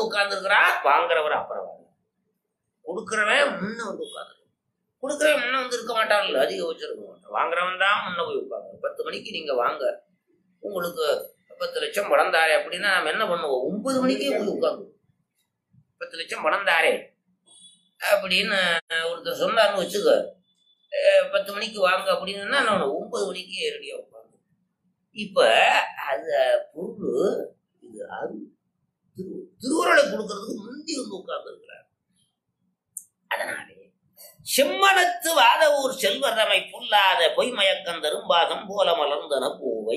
வந்து உட்கார்ந்துருக்கிறான் வாங்குறவர் அப்புறம் வாங்க கொடுக்குறவன் முன்ன வந்து உட்காந்து கொடுக்குறவன் முன்ன வந்து இருக்க மாட்டான்ல அதிக வச்சிருக்க மாட்டான் வாங்குறவன் தான் முன்ன போய் உட்காந்து பத்து மணிக்கு நீங்க வாங்க உங்களுக்கு பத்து லட்சம் பணம் தாரே அப்படின்னா நம்ம என்ன பண்ணுவோம் ஒன்பது மணிக்கே போய் உட்காந்து பத்து லட்சம் பணம் தாரே அப்படின்னு ஒருத்தர் சொன்னார்னு வச்சுக்க அஹ் பத்து மணிக்கு வாங்க அப்படின்னா நான் ஒன்பது மணிக்கு ரெடியாக உட்காந்து இப்ப அது பொருள் இது அரு திரு திருவுருளை கொடுக்கறதுக்கு முந்தி வந்து உட்கார்ந்து இருக்கிறார் அதனாலே செம்மனத்து வாதவூர் செல்வதமை புல்லாத பொய்மயக்கம் தரும்பாகம் போல மலர்ந்தன பூவை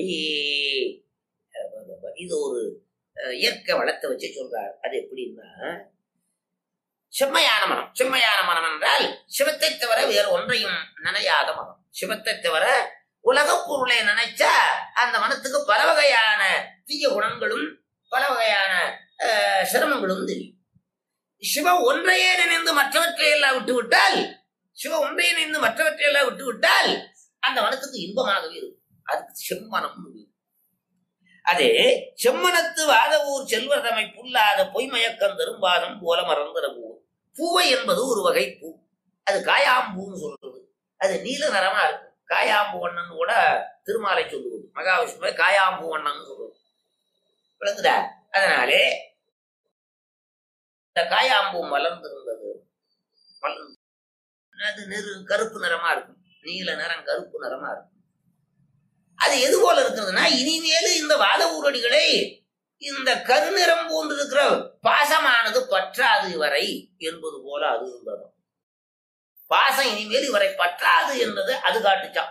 இது ஒரு அஹ், இயற்கை வளத்தை வச்சு சொல்றார் அது எப்படின்னா செம்மையான மனம் செம்மையான மனம் என்றால் சிவத்தை தவிர வேறு ஒன்றையும் நினையாத மனம் சிவத்தை தவிர உலகப் பொருளை நினைச்சா அந்த மனத்துக்கு பல வகையான தீய குணங்களும் பல வகையான அஹ், சிரமங்களும் தெரியும் சிவ ஒன்றையே நினைந்து மற்றவற்றை எல்லாம் விட்டு விட்டால் சிவ ஒன்றையே நினைந்து மற்றவற்றை எல்லாம் விட்டு விட்டால் அந்த மனத்துக்கு இன்பமாகவே இருக்கும் அதுக்கு செம்மனம் அதே செம்மனத்து வாதவூர் செல்வதமை புல்லாத பொய்மயக்கம் தரும்பாதம் போல மறந்துற பூ பூவை என்பது ஒரு வகை பூ அது காயாம்பூன்னு சொல்றது அது நீல நிறமா இருக்கும் காயாம்பு வண்ணன் கூட திருமாலை சொல்லுவது மகாவிஷ்ணுவை காயாம்பு வண்ணன் சொல்லுவது விளங்குதா அதனாலே இந்த காயாம்பூ மலர்ந்திருந்தது மலர்ந்து அது நெரு கருப்பு நிறமா இருக்கும் நீல நிறம் கருப்பு நிறமா இருக்கும் அது எது போல இருக்கிறதுனா இனிமேலு இந்த வாத ஊரடிகளை இந்த கருநிறம் போன்று இருக்கிற பாசமானது பற்றாது இவரை என்பது போல அது இருந்தது பாசம் இனிமேல் இவரை பற்றாது என்றது அது காட்டுச்சான்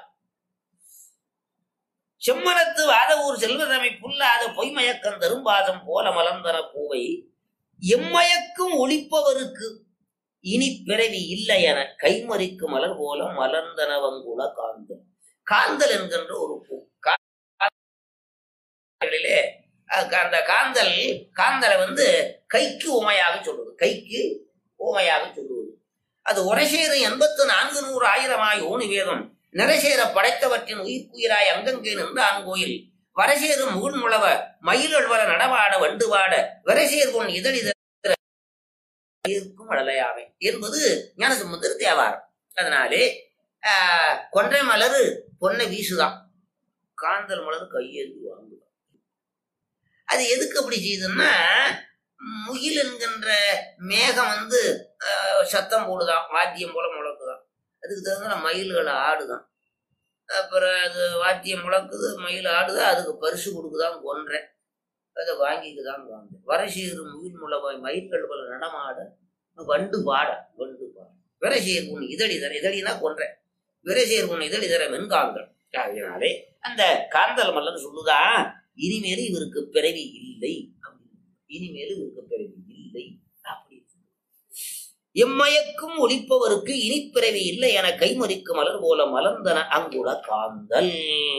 செம்மனத்து வாதவூர் செல்வதமை புல்லாத பொய்மயக்கம் தரும்பாதம் போல மலர்ந்தன பூவை எம்மயக்கும் ஒளிப்பவருக்கு இனி பிறவி இல்லை என கைமறிக்கு மலர் போல மலர்ந்தனவங்குல காந்தல் காந்தல் என்கின்ற ஒரு பூ கா- காந்தலிலே, அஹ், அந்த காந்தல் காந்தலை வந்து கைக்கு உமையாக சொல்லுவது கைக்கு உமையாக சொல்லுவது அது உரைசேரு எண்பத்து நான்கு நூறு ஆயிரமாய் ஓணி வேதம் நிறைசேர படைத்தவற்றின் உயிர்க்குயிராய் அங்கங்கே நின்றான் கோயில் வரசேரு முகுள் முழவ மயிலொழ்வர நடவாட வண்டு வாட வரசேர் பொன் இதழித இருக்கும் அழலையாவை என்பது ஞானசம்பந்தர் தேவாரம் அதனாலே ஆஹ், கொன்றை மலரு பொன்னை வீசுதான் காந்தல் மலர் கையெழுதி வாங்குதான் அது எதுக்கு அப்படி செய்யுதுன்னா முகில் என்கின்ற மேகம் வந்து ஆஹ், சத்தம் போடுதான் வாத்தியம் போல முழக்குதான் அதுக்கு தகுந்த மயில்கள் ஆடுதான் அப்புறம் அது வாத்தியம் முழக்குது மயில் ஆடுது அதுக்கு பரிசு கொடுக்குதான் கொன்றேன் அதை வாங்கிக்குதான் வாங்க வரசீர் முகில் முளவாய் மயில்கள் போல நடமாட வண்டு பாட வண்டு பாட விரசீர் உன் இதழி தர இதழினா கொன்றேன் விரசீர் உன் இதழி தர வெண்காந்தல் அதனாலே அந்த காந்தல் மல்லன் சொல்லுதா இனிமேல் இவருக்கு பிறவி இல்லை அப்படின்னு. இனிமேல் இவருக்கு பிறவி இல்லை அப்படி எம்மயக்கும் ஒளிப்பவருக்கு இனிப்பிறவி இல்லை என கைமறிக்கு மலர் போல மலர்ந்தன அங்குல காந்தல்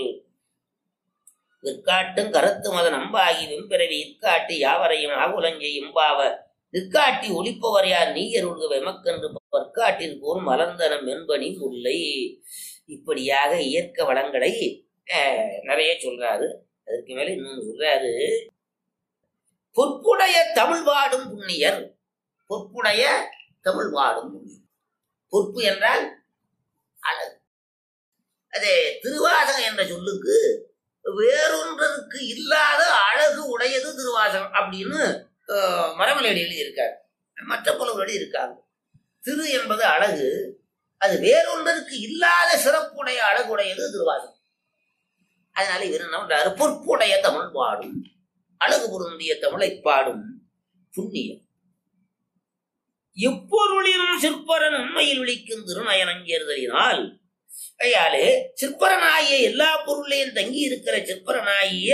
விற்காட்டும் கருத்து மத நம்பாகி வெம்பிறவி இற்காட்டி யாவரையும் ஆகுலஞ்சை இம்பாவ நிற்காட்டி ஒளிப்பவர் யார் நீயருள்க வெமக்கென்று பற்காட்டில் போல் மலர்ந்தன மென்பனி முல்லை இப்படியாக இயற்கை வளங்களை அஹ், நிறைய சொல்றாரு அதுக்கு மேல இன்னொன்னு சொல்றாரு பொற்புடைய தமிழ் வாடும் புண்ணியர் பொற்புடைய தமிழ் வாடும் புண்ணியர் பொற்பு என்றால் அழகு அதே திருவாசகம் என்ற சொல்லுக்கு வேறொன்றதுக்கு இல்லாத அழகு உடையது திருவாசகம் அப்படின்னு அஹ், மரமலையடி எழுதியிருக்கார் மற்ற புலவர்களி இருக்காங்க திரு என்பது அழகு அது வேறொன்றதுக்கு இல்லாத சிறப்புடைய அழகுடையது திருவாசகம் அதனால இவர் என்ன பண்றாரு பொற்புடைய தமிழ் பாடும் அழகு பொருந்திய தமிழை பாடும் புண்ணியம் எப்பொருளினும் சிற்பரன் உண்மையில் விழிக்கும் திருநயனஞ்சேர்தலினால் ஐயாலே சிற்பரனாகிய எல்லா பொருளையும் தங்கி இருக்கிற சிற்பரனாகிய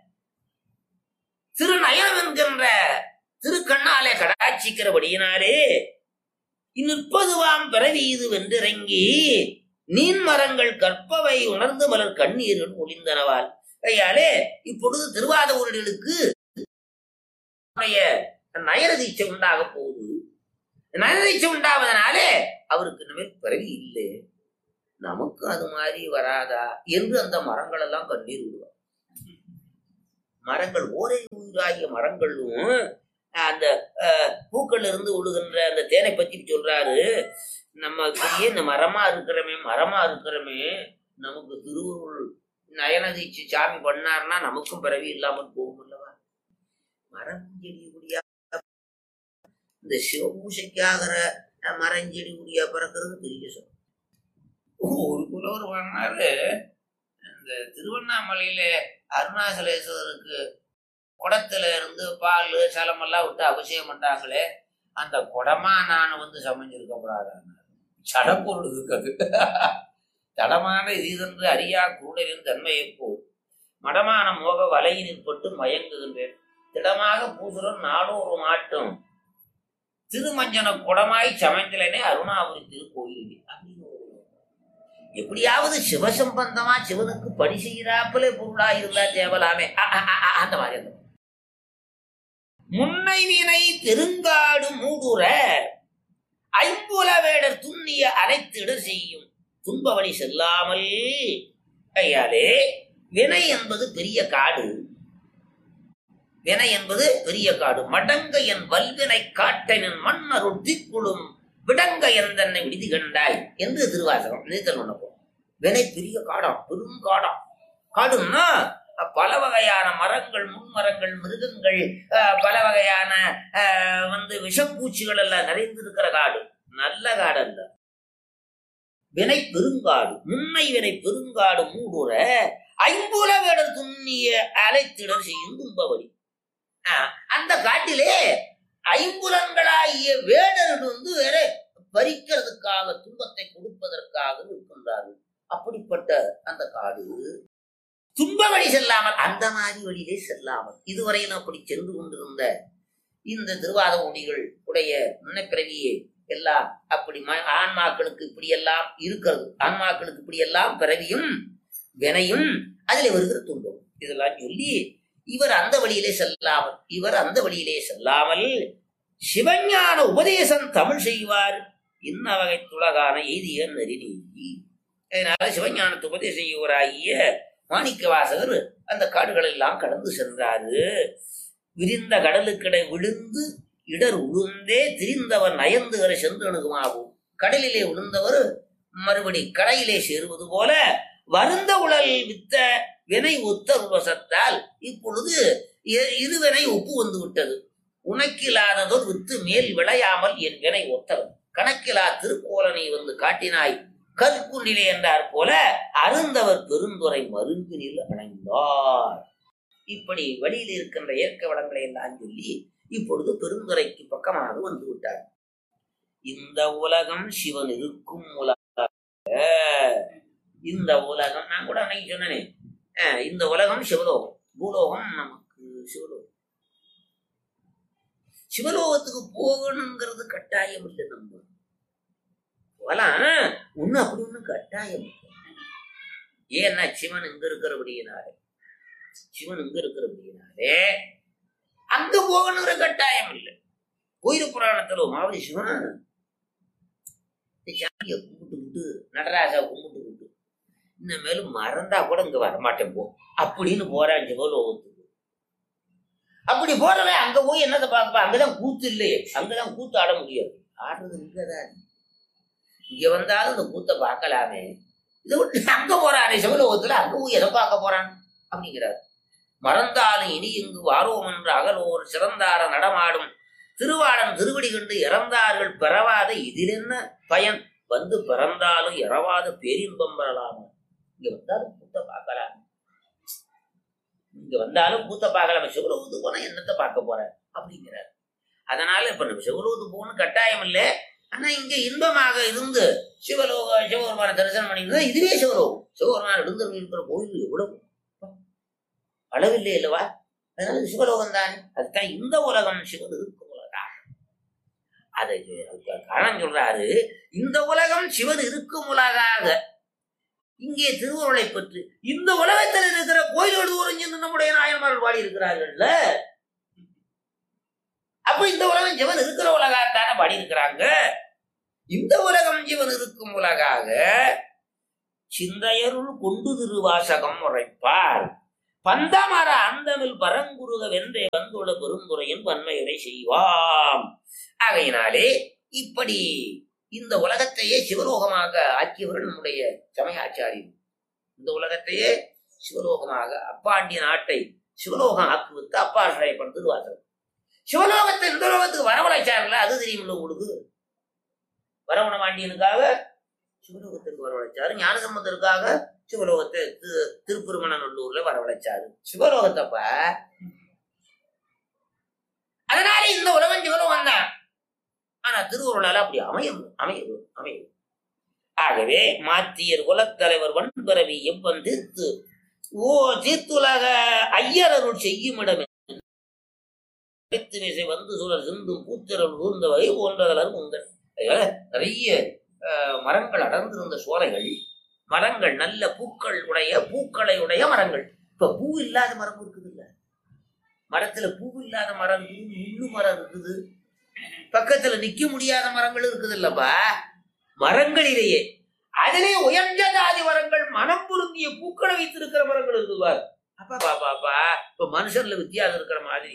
திருநயனம் என்கின்ற திருக்கண்ணாலே கடாட்சிக்கிறபடியினாலே இந்நிற்பதுவாம் பிறவி இது வென்றிறங்கி நீன் மரங்கள் கற்பவை உணர்ந்து மலர் கண்ணீர்கள் ஒளிந்தனவால் ஐயாலே இப்பொழுது திருவாத ஊர்களுக்கு நயனதீட்சை உண்டாக போகுது நயனதீட்சை உண்டாவதனாலே அவருக்கு இனிமேல் பிறவி இல்லை நமக்கு அது மாதிரி வராதா என்று அந்த மரங்கள் எல்லாம் கண்ணீர் விடுவார் மரங்கள் ஓரை உயிராகிய மரங்களும் அந்த அஹ், பூக்கள்ல இருந்து விழுகின்ற அந்த தேனை பத்தி சொல்றாரு நம்ம இப்படியே இந்த மரமா இருக்கிறோமே மரமா இருக்கிறோமே நமக்கு திருவுருள் நயனதீச்சு சாமி பண்ணாருன்னா நமக்கும் பிறவி இல்லாமல் போகும் அல்லவா மரம் செடி குடியா இந்த சிவபூசைக்காகிற அஹ், மரஞ்செடி குடியா பிறக்கிறது பெரிய சொல்லும் ஒரு புலவர் பண்ணாரு இந்த திருவண்ணாமலையில அருணாசலேஸ்வரருக்கு குடத்துல இருந்து பால் சலமெல்லாம் விட்டு அபிஷேகம் பண்றாங்களே அந்த குடமா நான் வந்து சமைஞ்சிருக்க கூடாது சடப்பொருள் இருக்காது தடமான இதென்று அறியா கூடலின் தன்மையை போல் மடமான மோக வலையினில் பட்டு மயங்குகின்றேன் திடமாக பூசுரன் நாடோறு மாட்டும் திருமஞ்சன குடமாய் சமைந்தலனே அருணாபுரி திருக்கோயில் அப்படின்னு ஒரு எப்படியாவது சிவசம்பந்தமா சிவனுக்கு பணி செய்கிறாப்புல பொருளா இருந்தா தேவலாமே அ, அ, அ, அ, அந்த மாதிரி அந்த மாதிரி. முன்னை வினை பெருங்காடு மூடுற ஐம்புல வேடர் துண்ணிய அனைத்திட செய்யும் துன்ப வழி செல்லாமல் கையாலே வினை என்பது பெரிய காடு வினை என்பது பெரிய காடு மடங்க என் வல்வினை காட்டனின் மன்னருள் திக்குளும் விடங்க என் தன்னை விடுதி கண்டாய் என்று திருவாசகம் நீத்தல் உணப்போம் வினை பெரிய காடாம் பெரும் காடாம் காடுன்னா அஹ், பல வகையான மரங்கள் முன்மரங்கள் மிருகங்கள் அஹ், பல வகையான அஹ், வந்து விஷப்பூச்சிகள் எல்லாம் நிறைந்திருக்கிற காடு நல்ல காடு அல்ல வினை பெருங்காடு முன்னை வினை பெருங்காடு மூடுற ஐம்புல வேடர் துண்ணிய அலைத்திடர் செய்யும் துன்பவழி ஆஹ், அந்த காட்டிலே ஐம்புலன்களாகிய வேடர்கள் வந்து வேற பறிக்கிறதுக்காக துன்பத்தை கொடுப்பதற்காக இருக்கின்றார்கள் அப்படிப்பட்ட அந்த காடு துன்ப வழி செல்லாமல் அந்த மாதிரி வழியிலே செல்லாமல் இதுவரையிலும் அப்படி சென்று கொண்டிருந்த இந்த திருவாத மொழிகள் உடைய முன்னப்பிறவியே எல்லாம் அப்படி ம- ஆன்மாக்களுக்கு இப்படி எல்லாம் இருக்கிறது ஆன்மாக்களுக்கு இப்படி எல்லாம் பிறவியும் வினையும் அதில் வருகிற துன்பம் இதெல்லாம் சொல்லி இவர் அந்த வழியிலே செல்லாமல் இவர் அந்த வழியிலே செல்லாமல் சிவஞான உபதேசம் தமிழ் செய்வார் இன்ன வகை துலகான எய்திய நெறிநீங்கி அதனால சிவஞானத்து உபதேசம் செய்வராகிய மாணிக்க வாசகர் அந்த காடுகள் எல்லாம் கடந்து சென்றாரு விரிந்த கடலுக்கிடை விழுந்து இடர் உளுந்தே திரிந்தவர் நயந்துகிற செந்தணுகுமாகும் கடலிலே விழுந்தவர் மறுபடி கடையிலே சேருவது போல வருந்த உடல் வித்த வினை ஒத்த உபசத்தால் இப்பொழுது இ- இருவினை ஒப்பு வந்து விட்டது உனக்கில்லாததோர் வித்து மேல் விளையாமல் என் வினை ஒத்தவன் கணக்கிலா திருக்கோலனை வந்து காட்டினாய் கற்குண்டிலே என்றார் போல அருந்தவர் பெருந்துரை மருங்கினில் அடைந்தார் இப்படி வழியில் இருக்கின்ற இயற்கை வளங்களை எல்லாம் சொல்லி இப்பொழுது பெருந்துரைக்கு பக்கமாக வந்து விட்டார் இந்த உலகம் சிவன் இருக்கும் உலக இந்த உலகம் நான் கூட அன்னைக்கு சொன்னேனே அஹ், இந்த உலகம் சிவலோகம் பூலோகம் நமக்கு சிவலோகம் சிவலோகத்துக்கு போகணுங்கிறது கட்டாயம் இல்லை நம்ம போகலாம் ஒண்ணு அப்படி ஒண்ணு கட்டாயம் இல்லை. ஏன்னா சிவன் இங்க இருக்கிறபடியினாலே சிவன் இங்க இருக்கிறபடியினாலே அங்க போகணுங்கிற கட்டாயம் இல்லை கோயில் புராணத்துல ஒரு மாதிரி சிவன் இந்த சாமியை கும்பிட்டு விட்டு நடராஜா கும்பிட்டு விட்டு இனிமேலும் மறந்தா கூட இங்க வரமாட்டேன் போ அப்படின்னு போறான் சிவலோகத்துக்கு அப்படி போறவன் அங்க போய் என்னத்தை பார்க்கப்பா அங்கதான் கூத்து இல்லையே அங்கதான் கூத்து ஆட முடியாது ஆடுறது இங்கதான் இங்க வந்தாலும் இந்த கூத்தை பார்க்கலாமே இதை விட்டு அங்க போறானே சிவலோகத்துல அங்க போய் எதை பார்க்க போறான் அப்படிங்கிறார் மறந்தாலும் இனி இங்கு வாரோம் என்று அகலோர் சிறந்தார நடமாடும் திருவாளன் திருவடி கண்டு இறந்தார்கள் பெறவாத இதில் என்ன பயன் வந்து பிறந்தாலும் இறவாத பேரின்பம் பெறலாமா இங்க வந்தாலும் கூத்த பார்க்கலாம் இங்க வந்தாலும் கூத்த பார்க்கலாம் சிவலோகத்துக்கு போனா என்னத்தை பார்க்க போற அப்படிங்கிறார் அதனால இப்ப நம்ம சிவலோகத்துக்கு போகணும் கட்டாயம் இல்லை ஆனா இங்க இன்பமாக இருந்து சிவலோக சிவபெருமான தரிசனம் பண்ணியிருந்தா இதுவே சிவலோகம் சிவபெருமான் எழுந்தருள் இருக்கிற கோயில் எவ்வளவு அளவில்லை அல்லவா அதனால இது சிவலோகம் தானே அதுதான் இந்த உலகம் சிவன் இருக்கும் உலகம் அதை அதுக்கு காரணம் சொல்றாரு இந்த உலகம் சிவன் இருக்கும் உலகாக இங்கே திருவுருளை பற்றி இந்த உலகத்தில் இருக்கிற கோயில்கள் தூரம் சென்று நம்முடைய நாயன்மார்கள் பாடி இருக்கிறார்கள்ல அப்ப இந்த உலகம் சிவன் இருக்கிற உலகத்தானே பாடி இருக்கிறாங்க இந்த உலகம் சிவன் இருக்கும் உலகாக சிந்தையருள் கொண்டு திருவாசகம் உரைப்பார் பந்தமர அந்தமில் பரங்குருக வென்றே வந்துள்ள பெருந்துரையின் பன்மையரை செய்வாம் ஆகையினாலே இப்படி இந்த உலகத்தையே சிவலோகமாக ஆக்கியவர் நம்முடைய சமயாச்சாரியர் இந்த உலகத்தையே சிவலோகமாக அப்பாண்டிய நாட்டை சிவலோகம் ஆக்குவித்து அப்பா பண் திருவாசகம் சிவலோகத்தை இந்த லோகத்துக்கு வரவழைச்சார்ல அது தெரியுமில்ல உங்களுக்கு வரவண பாண்டியனுக்காக சிவலோகத்திற்கு வரவழைச்சாரு ஞானசம்பந்தருக்காக சிவலோகத்தை தி- திருப்பெருமநல்லூர்ல வரவழைச்சாரு சிவலோகத்தப்ப அதனால இந்த உலகம் சிவலோகம் தான் ஆனா திருவுருளால அப்படி அமையும் அமையும் அமையும் ஆகவே மாத்தியர் குலத்தலைவர் வன்பரவி எவ்வன் தீர்த்து ஓ தீர்த்துலக ஐயரருள் செய்யும் இடம் விசை வந்து சுழல் சிந்தும் பூத்திரல் ஊர்ந்த வகை போன்றதலர் உங்கள் அதனால நிறைய அஹ், மரங்கள் அடர்ந்திருந்த சோலைகள் மரங்கள் நல்ல பூக்கள் உடைய பூக்களை உடைய மரங்கள் இப்ப பூ இல்லாத மரம் இருக்குது இல்ல மரத்துல பூ இல்லாத மரம் இருக்குது முள்ளு மரம் இருக்குது பக்கத்துல நிக்க முடியாத மரங்கள் இருக்குது இல்லப்பா மரங்களிலேயே அதிலே உயர்ந்த ஜாதி மரங்கள் மனம் பொருந்திய பூக்களை வைத்திருக்கிற மரங்கள் இருக்குது பாரு அப்பா பாப்பாப்பா இப்ப மனுஷன்ல வித்தியாசம் இருக்கிற மாதிரி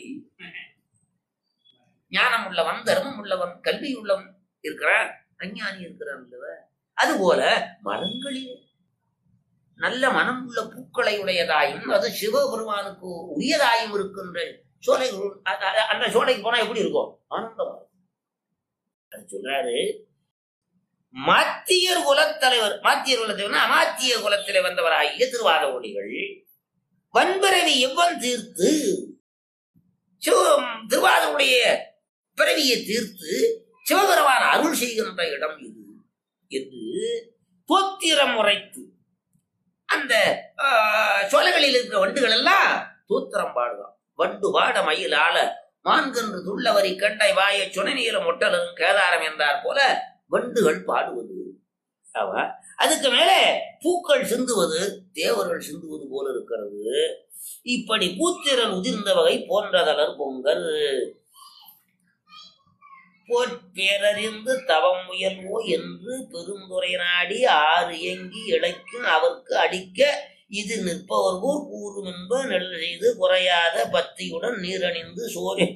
ஞானம் உள்ளவன் தர்மம் உள்ளவன் கல்வி உள்ளவன் இருக்கிறான் அஞ்ஞானி இருக்கிறான் அல்லவ அதுபோல மரங்களிலே நல்ல மனம் உள்ள பூக்களை உடையதாயும் அது சிவபெருமானுக்கு உரியதாயும் இருக்கின்ற சோலைகள் அ- அ- அந்த சோலைக்கு போனா எப்படி இருக்கும் ஆனந்தமா இருக்கும். அது சொல்றாரு மாத்தியர் குலத்தலைவர் மாத்தியர் குலத்தலைவர் அமாத்திய குலத்திலே வந்தவராகிய திருவாத ஒளிகள் வன்பிறவி எவ்வன் தீர்த்து சிவம் திருவாதனுடைய பிறவியை தீர்த்து சிவபெருமான் அருள் செய்கின்ற இடம் இது என்று தோத்திரம் உரைத்து அந்த ஆஹ், சோலைகளில் இருக்கிற வண்டுகள் எல்லாம் தோத்திரம் பாடுதான் வண்டு பாட மயில் ஆள மான்கன்று துள்ளவரி கண்டை வாய சுனநீல மொட்டலும் கேதாரம் என்றார் போல வண்டுகள் பாடுவது அவ அதுக்கு மேலே பூக்கள் சிந்துவது தேவர்கள் சிந்துவது போல இருக்கிறது இப்படி பூத்திரல் உதிர்ந்த வகை போன்றதலர் பொங்கல் போற்பேரறிந்து தவம் முயல்வோ என்று பெருந்துரை நாடி ஆறு எங்கி இழைக்கும் அவர்க்கு அடிக்க இது நிற்பவர்கோர் கூறும் என்ப நெல் செய்து குறையாத பத்தியுடன் நீரணிந்து சோறு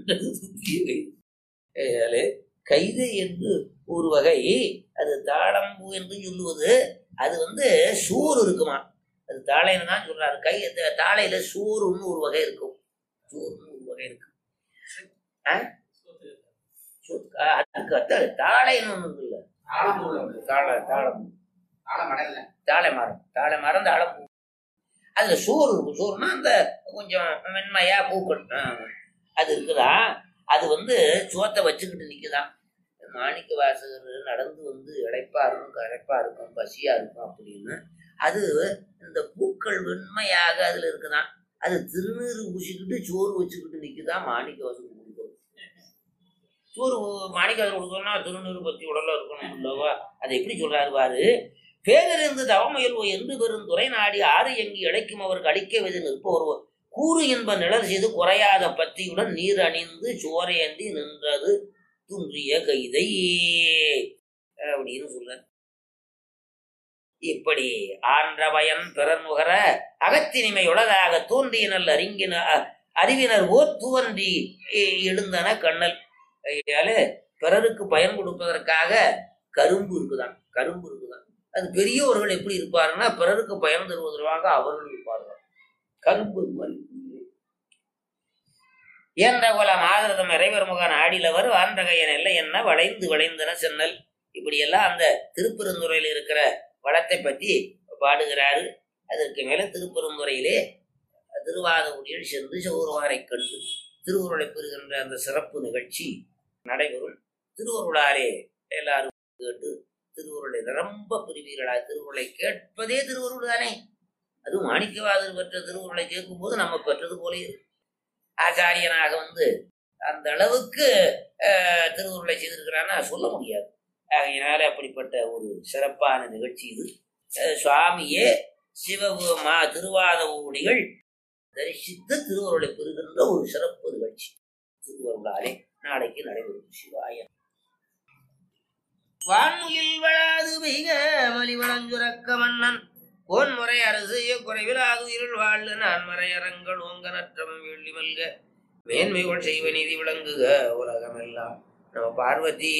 கைது என்று ஒரு வகை அது தாளம்பூ என்று சொல்லுவது அது வந்து சூர் இருக்குமா அது தாளைன்னு தான் சொல்றாரு கை த- தாளையில சூருன்னு ஒரு வகை இருக்கும் சூருன்னு ஒரு வகை இருக்கு ஆ? சூ- ஆ, அதுக்கு அடுத்து தாளைன்னு ஒண்ணு இருக்குல்ல தாளை தாளம் தாழை மரம் தாழை மரம் தாழம் பூ அதுல சோறு இருக்கும் சோறுனா அந்த கொஞ்சம் மென்மையா பூக்கள் ஆ, அது இருக்குதா அது வந்து சோத்தை வச்சுக்கிட்டு நிக்குதாம் மாணிக்க வாசகர் நடந்து வந்து இழைப்பா இருக்கும் களைப்பா இருக்கும் பசியா இருக்கும் அப்படின்னு அது இந்த பூக்கள் வெண்மையாக அதுல இருக்குதாம் அது திருநீறு பூசிக்கிட்டு சோறு வச்சுக்கிட்டு நிக்குதான் மாணிக்க வாசகர் கொடுக்கும் சோறு மாணிக்க வாசகர் கொடுக்கணும்னா திருநீறு பத்தி உடல்ல இருக்கணும் இல்லவா அதை எப்படி சொல்றாரு பாரு பேரிருந்து தவமுயல்வோ என்று பெரும் துறை நாடி ஆறு எங்கி இழைக்கும் அவருக்கு அழிக்க வெது நிற்பவர் கூறு என்ப நிழல் செய்து குறையாத பத்தியுடன் நீர் அணிந்து சோரையந்தி நின்றது துன்றிய கைதை அப்படின்னு சொல்ற இப்படி ஆன்ற பயன் பிறர் நுகர அகத்தினிமையுள்ளதாக தோன்றிய நல் அறிங்கின அ- அறிவினர் ஓர் துவன்றி எ- எழுந்தன கண்ணல் ஆகையால பிறருக்கு பயன் கொடுப்பதற்காக கரும்பு இருக்குதான் கரும்பு இருக்குதான் அது பெரியவர்கள் எப்படி இருப்பாருன்னா பிறருக்கு பயன் தருவதற்காக அவர்கள் இருப்பார்கள் கரும்பு மாதிரி ஏன்ற போல மாதரதம் இறைவர் முகன் ஆடிலவர் வான்றகையன் எல்லை என்ன வளைந்து வளைந்தன சென்னல் இப்படியெல்லாம் அந்த திருப்பெருந்துறையில் இருக்கிற வளத்தை பற்றி பாடுகிறாரு அதற்கு மேல திருப்பெருந்துறையிலே திருவாத ஊழியர் சென்று சௌரவாரை கண்டு திருவுருளை பெறுகின்ற அந்த சிறப்பு நிகழ்ச்சி நடைபெறும் திருவருளாலே எல்லாரும் கேட்டு திருவுருளை ரொம்ப பிரிவீர்களா திருவுருளை கேட்பதே திருவருள் தானே அதுவும் மாணிக்கவாதர் பெற்ற திருவுருளை கேட்கும்போது நம்ம பெற்றது போல இருக்கும் ஆச்சாரியனாக வந்து அந்த அளவுக்கு அஹ், திருவுருளை செய்திருக்கிறான்னா சொல்ல முடியாது ஆகையினால அப்படிப்பட்ட ஒரு சிறப்பான நிகழ்ச்சி இது அஹ், சுவாமியே சிவ மா திருவாத ஊழிகள் தரிசித்து திருவருளை பெறுகின்ற ஒரு சிறப்பு நிகழ்ச்சி திருவருளாலே நாளைக்கு நடைபெறும் சிவாய வான்முகில் வளாது மிக வலிவளஞ்சுரக்க மன்னன் கோன்முறை அரசு குறைவில் அது இருள் வாழ் நான் மறையரங்கள் ஓங்க நற்றம் வெள்ளி மல்க மேன்மைகள் செய்வ நீதி விளங்குக உலகமெல்லாம் நம்ம பார்வதி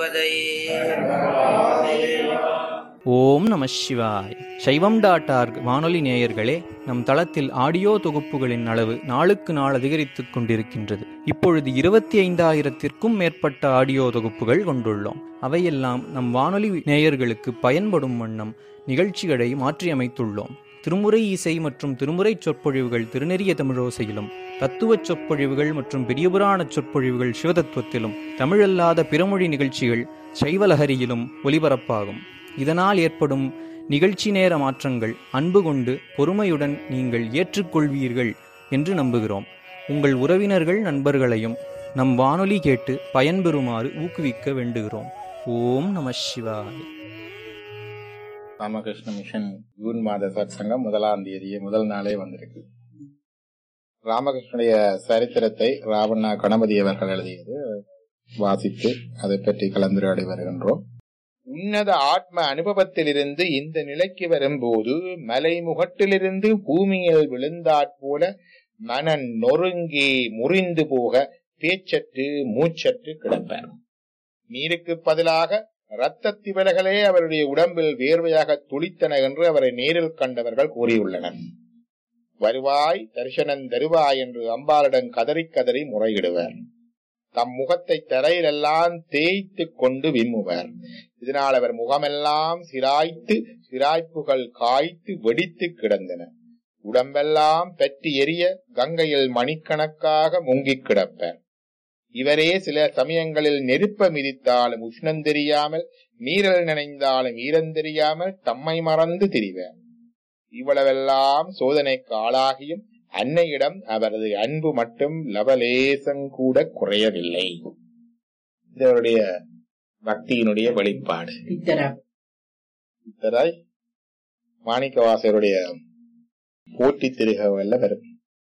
ஓம் நம சிவாய் சைவம் டாட் ஆர்க் வானொலி நேயர்களே நம் தளத்தில் ஆடியோ தொகுப்புகளின் அளவு நாளுக்கு நாள் அதிகரித்துக் கொண்டிருக்கின்றது இப்பொழுது இருபத்தி ஐந்தாயிரத்திற்கும் மேற்பட்ட ஆடியோ தொகுப்புகள் கொண்டுள்ளோம் அவையெல்லாம் நம் வானொலி நேயர்களுக்கு பயன்படும் வண்ணம் நிகழ்ச்சிகளை மாற்றியமைத்துள்ளோம் திருமுறை இசை மற்றும் திருமுறை சொற்பொழிவுகள் திருநெறிய தமிழோசையிலும் தத்துவ சொற்பொழிவுகள் மற்றும் பெரியபுராண சொற்பொழிவுகள் சிவதத்துவத்திலும் தமிழல்லாத பிறமொழி நிகழ்ச்சிகள் சைவலஹரியிலும் ஒலிபரப்பாகும் இதனால் ஏற்படும் நிகழ்ச்சி நேர மாற்றங்கள் அன்பு கொண்டு பொறுமையுடன் நீங்கள் ஏற்றுக்கொள்வீர்கள் என்று நம்புகிறோம் உங்கள் உறவினர்கள் நண்பர்களையும் நம் வானொலி கேட்டு பயன்பெறுமாறு ஊக்குவிக்க வேண்டுகிறோம் ஓம் நம சிவாய் ராமகிருஷ்ண மிஷன் ஜூன் மாத சத்சங்கம் முதலாம் தேதியே முதல் நாளே வந்திருக்கு ராமகிருஷ்ணனுடைய சரித்திரத்தை ராவண்ணா கணபதி அவர்கள் எழுதியது வாசித்து அதை பற்றி கலந்துரையாடி வருகின்றோம் உன்னத ஆத்ம அனுபவத்திலிருந்து இந்த நிலைக்கு வரும்போது மலைமுகட்டிலிருந்து பூமியில் விழுந்தாற் போல மனன் நொறுங்கி முறிந்து போக பேச்சற்று மூச்சற்று கிடப்பார் நீருக்கு பதிலாக இரத்த திவலைகளே அவருடைய உடம்பில் வேர்வையாக துளித்தன என்று அவரை நேரில் கண்டவர்கள் கூறியுள்ளனர் வருவாய் தரிசனம் தருவாய் என்று அம்பாளிடம் கதறி கதறி முறையிடுவர் தம் முகத்தை தரையிலெல்லாம் தேய்த்து கொண்டு விம்முவர் இதனால் அவர் முகமெல்லாம் சிராய்த்து சிராய்ப்புகள் காய்த்து வெடித்து கிடந்தன உடம்பெல்லாம் பற்றி எரிய கங்கையில் மணிக்கணக்காக முங்கிக் கிடப்பர் இவரே சில சமயங்களில் நெருப்ப மிதித்தாலும் உஷ்ணம் தெரியாமல் நீரல் நினைந்தாலும் ஈரம் தெரியாமல் தம்மை மறந்து திரிவர் இவ்வளவெல்லாம் சோதனைக்கு ஆளாகியும் அன்னையிடம் அவரது அன்பு மட்டும் லவலேசம் கூட குறையவில்லை இது அவருடைய பக்தியினுடைய வெளிப்பாடு இத்தராய் மாணிக்கவாசருடைய போட்டி திருகவல்ல வரும்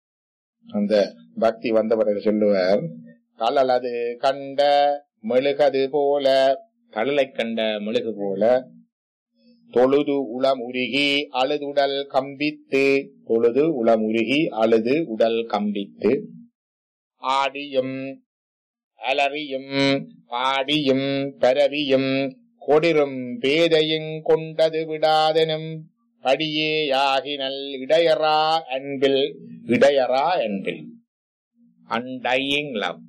அந்த பக்தி வந்த பிறகு சொல்லுவார் கலலது கண்ட மெழுகது போல கடலை கண்ட மெழுகு போல தொழுது உளம் உருகி அழுதுடல் கம்பித்து தொழுது உளம் உருகி அழுது உடல் கம்பித்து ஆடியும் அலறியும் பாடியும் பரவியும் கொடிரும் பேதையும் கொண்டது விடாதெனும் படியேயாகினல் இடையரா அன்பில் இடையரா அன்பில் அன்டையிங் லவ்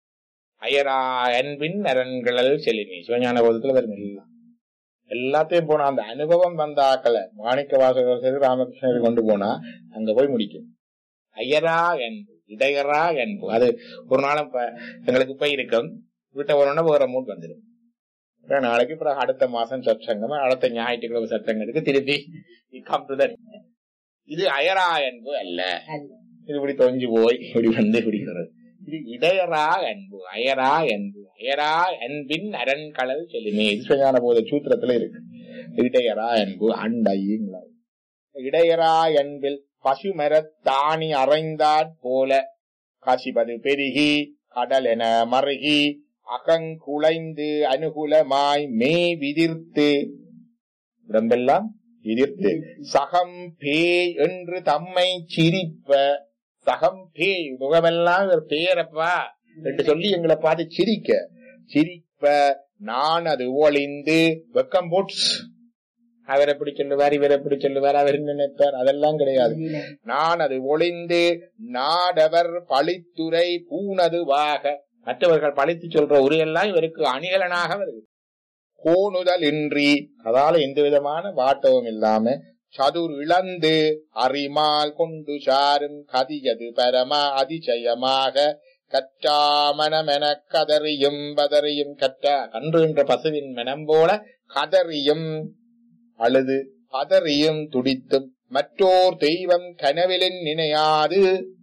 அயரா அன்பின் அரண்களல் செலுமி சிவஞான போதத்துல வரும் எல்லாம் எல்லாத்தையும் போனா அந்த அனுபவம் வந்த ஆக்களை மாணிக்க வாசகர் சரி ராமகிருஷ்ணர் கொண்டு போனா அங்க போய் முடிக்கும் அயரா அன்பு இடையரா அன்பு அது ஒரு நாளும் இப்ப எங்களுக்கு போய் இருக்கும் வீட்டை வரணும்னா வேற மூட் வந்துடும் அப்புறம் நாளைக்கு அப்புறம் அடுத்த மாசம் சற்சங்கம் அடுத்த ஞாயிற்றுக்கிழமை சற்சங்கத்துக்கு திருப்பி கம் டு இது அயரா அன்பு அல்ல இது இப்படி தொஞ்சு போய் இப்படி வந்து பிடிக்கிறது இது இடையரா அன்பு அயரா அன்பு அயரா அன்பின் அரண்களல் செலுமே ஈஸ்வரான போத சூத்திரத்துல இருக்கு இடையரா அன்பு அண்டையுங்களா இடையரா அன்பில் பசுமரத்தாணி அறைந்தாற் போல காசிபது பெருகி கடல் என மருகி அகங்குலைந்து அனுகூலமாய் மே விதிர்த்து உடம்பெல்லாம் விதிர்த்து சகம் பேய் என்று தம்மை சிரிப்ப சகம் பேய் முகமெல்லாம் இவர் பேரப்பா என்று சொல்லி எங்களை பார்த்து சிரிக்க சிரிப்ப நான் அது ஒளிந்து வெக்கம் போட்ஸ் அவர் எப்படி சொல்லுவார் இவர் எப்படி சொல்லுவார் அவர் என்ன நினைப்பார் அதெல்லாம் கிடையாது நான் அது ஒளிந்து நாடவர் பழித்துறை பூனதுவாக மற்றவர்கள் பழித்து சொல்ற உரையெல்லாம் இவருக்கு அணிகலனாக வருது கோணுதல் இன்றி அதால எந்த விதமான வாட்டவும் இல்லாம சதுர் இழந்து அறிமால் கொண்டு சாரும் கதியது பரம அதிசயமாக கற்றாமனமென கதறியும் பதறியும் கற்றா கன்று என்ற பசுவின் மனம் போல கதறியும் அழுது பதறியும் துடித்தும் மற்றோர் தெய்வம் கனவிலின் நினையாது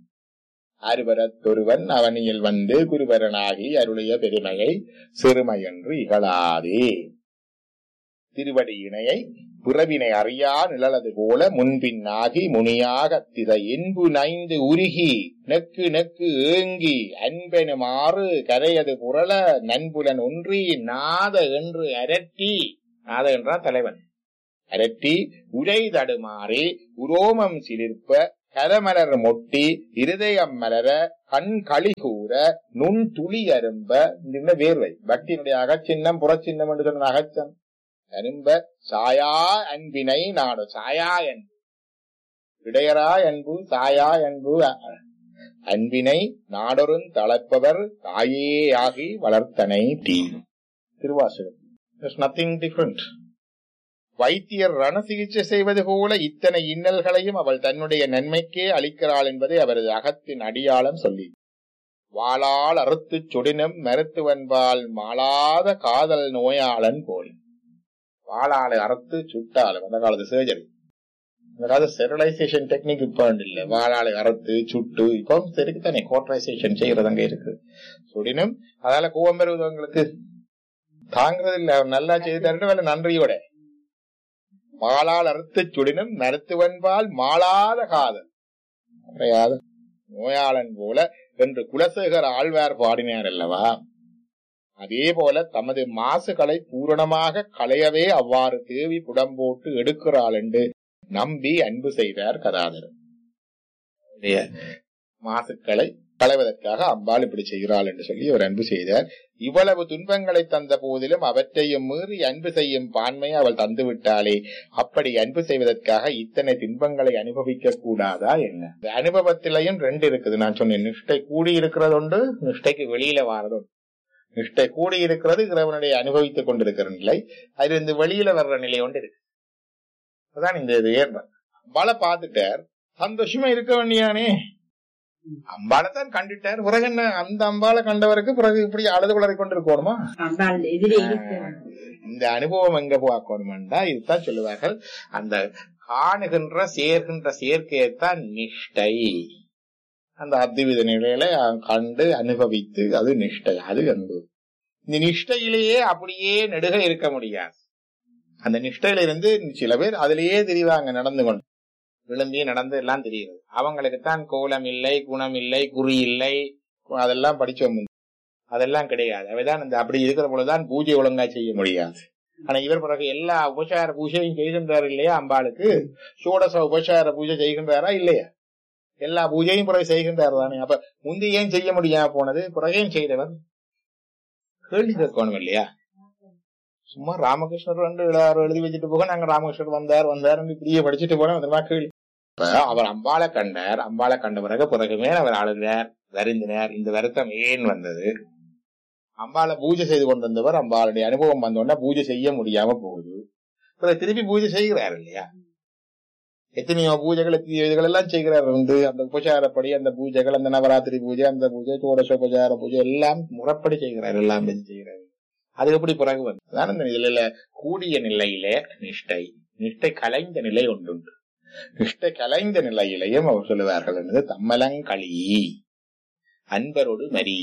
அருவரத்தொருவன் அவனியில் வந்து குருவரனாகி அருளிய பெருமையை சிறுமையென்று இகழாதே திருவடி இணையை புறவினை அறியா நிழலது போல முன்பின்னாகி முனியாக திதை இன்பு நைந்து உருகி நெக்கு நெக்கு ஏங்கி அன்பெனுமாறு கரையது புரள நண்புலன் ஒன்றி நாத என்று அரட்டி நாத என்றால் தலைவன் அரட்டி உரை தடுமாறி உரோமம் சிலிர்ப்ப கரமலர் மொட்டி இருதயம் மலர கண் களி கூற நுண் துளி அரும்ப இந்த வேர்வை பக்தியினுடைய அகச்சின்னம் புறச்சின்னம் என்று சொன்ன அகச்சம் அரும்ப சாயா அன்பினை நாடு சாயா அன்பு இடையரா அன்பு சாயா அன்பு அ- அன்பினை நாடொருந் தளர்ப்பவர் தாயேயாகி வளர்த்தனை தீ திருவாசகம் நத்திங் டிஃபரண்ட் வைத்தியர் ரண சிகிச்சை செய்வது போல இத்தனை இன்னல்களையும் அவள் தன்னுடைய நன்மைக்கே அளிக்கிறாள் என்பதை அவரது அகத்தின் அடியாளம் சொல்லி வாளால் அறுத்துச் சுடினும் மருத்துவன்பால் மாளாத காதல் நோயாளன் போல் வாளாலை அறுத்து சுட்டாலும் அந்த காலத்து சர்ஜரி அந்த காலத்து ஸ்டெரிலைசேஷன் டெக்னிக் இப்ப இல்ல வாளாலை அறுத்து சுட்டு இப்போ இருக்கு தானே கோட்டரைசேஷன் செய்யறது அங்க இருக்கு சுடினும் அதால கோவம் பெறுவது உங்களுக்கு தாங்கிறது இல்ல அவர் நல்லா செய்து தரட்டும் வேலை நன்றியோட மாளால் அறுத்து சுடினும் மருத்துவன்பால் மாளாத காதல் குறையாத நோயாளன் போல என்று குலசேகர் ஆழ்வார் பாடினார் அல்லவா அதே போல தமது மாசுகளை பூரணமாக களையவே அவ்வாறு தேவி புடம்போட்டு எடுக்கிறாள் என்று நம்பி அன்பு செய்தார் கதாதரன் அவருடைய மாசுக்களை களைவதற்காக அம்பாள் இப்படி செய்கிறாள் என்று சொல்லி அவர் அன்பு செய்தார் இவ்வளவு துன்பங்களை தந்த போதிலும் அவற்றையும் மீறி அன்பு செய்யும் பான்மையை அவள் தந்து விட்டாளே அப்படி அன்பு செய்வதற்காக இத்தனை துன்பங்களை அனுபவிக்க கூடாதா என்ன இந்த அனுபவத்திலையும் ரெண்டு இருக்குது நான் சொன்னேன் நிஷ்டை கூடி இருக்கிறது உண்டு நிஷ்டைக்கு வெளியில வாரது உண்டு நிஷ்டை கூடி இருக்கிறது இறைவனுடைய அனுபவித்துக் கொண்டிருக்கிற நிலை அதிலிருந்து வெளியில வர்ற நிலை ஒன்று இருக்கு அதான் இந்த இது ஏற்பம் அம்பாளை பார்த்துட்டார் சந்தோஷமா இருக்க வேண்டியானே அம்பாளைத்தான் கண்டுட்டார் பிறகு என்ன அந்த அம்பாளை கண்டவருக்கு பிறகு இப்படி அழுது குளறி கொண்டு இருக்கணுமா அம்பாள் எதிரே இருக்கிறார் இந்த அனுபவம் எங்க பார்க்கணும்டா இதுதான் சொல்லுவார்கள் அந்த காணுகின்ற சேர்கின்ற சேர்க்கையத்தான் நிஷ்டை அந்த அத்வித நிலையில கண்டு அனுபவித்து அது நிஷ்டை அது அன்பு இந்த நிஷ்டையிலேயே அப்படியே நெடுக இருக்க முடியாது அந்த நிஷ்டையில இருந்து சில பேர் அதிலேயே தெரிவாங்க நடந்து கொண்டு விழுந்தி நடந்து எல்லாம் தெரியுது அவங்களுக்கு தான் கோலம் இல்லை குணம் இல்லை குறி இல்லை அதெல்லாம் படிச்சோம் அதெல்லாம் கிடையாது அவைதான் இந்த அப்படி இருக்கிற பொழுதுதான் பூஜை ஒழுங்கா செய்ய முடியாது ஆனா இவர் பிறகு எல்லா உபசார பூஜையும் செய்கின்றார் இல்லையா அம்பாளுக்கு சோடச உபசார பூஜை செய்கின்றாரா இல்லையா எல்லா பூஜையும் பிறகு செய்கின்றார் தானே அப்ப முந்தி ஏன் செய்ய முடியாம போனது பிறகையும் செய்தவர் கேள்வி கேட்கணும் இல்லையா சும்மா ராமகிருஷ்ணர் ரெண்டு எல்லாரும் எழுதி வச்சுட்டு போக நாங்க ராமகிருஷ்ணர் வந்தார் வந்தார் இப்படியே படிச்சுட்டு போனோம் அதெல்லாம் கேள்வி இப்ப அவர் அம்பாளை கண்டார் அம்பாளை கண்ட பிறகு பிறகுமே அவர் அழுகிறார் வருந்தினார் இந்த வருத்தம் ஏன் வந்தது அம்பாளை பூஜை செய்து கொண்டிருந்தவர் அம்பாளுடைய அனுபவம் வந்தோடனே பூஜை செய்ய முடியாம போகுது பிறகு திருப்பி பூஜை செய்கிறார் இல்லையா எத்தனையோ பூஜைகள் எத்தனையோ இதுகள் எல்லாம் செய்கிறார் வந்து அந்த உபசாரப்படி அந்த பூஜைகள் அந்த நவராத்திரி பூஜை அந்த பூஜை சோடசோபசார பூஜை எல்லாம் முறைப்படி செய்கிறார் எல்லாம் வச்சு செய்கிறார் அது எப்படி பிறகு வந்து அதான் இந்த இதுல கூடிய நிலையிலே நிஷ்டை நிஷ்டை கலைந்த நிலை ஒன்றுண்டு நிஷ்டை கலைந்த நிலையிலையும் அவர் சொல்லுவார்கள் என்பது தம்மலங்களி அன்பரோடு மரி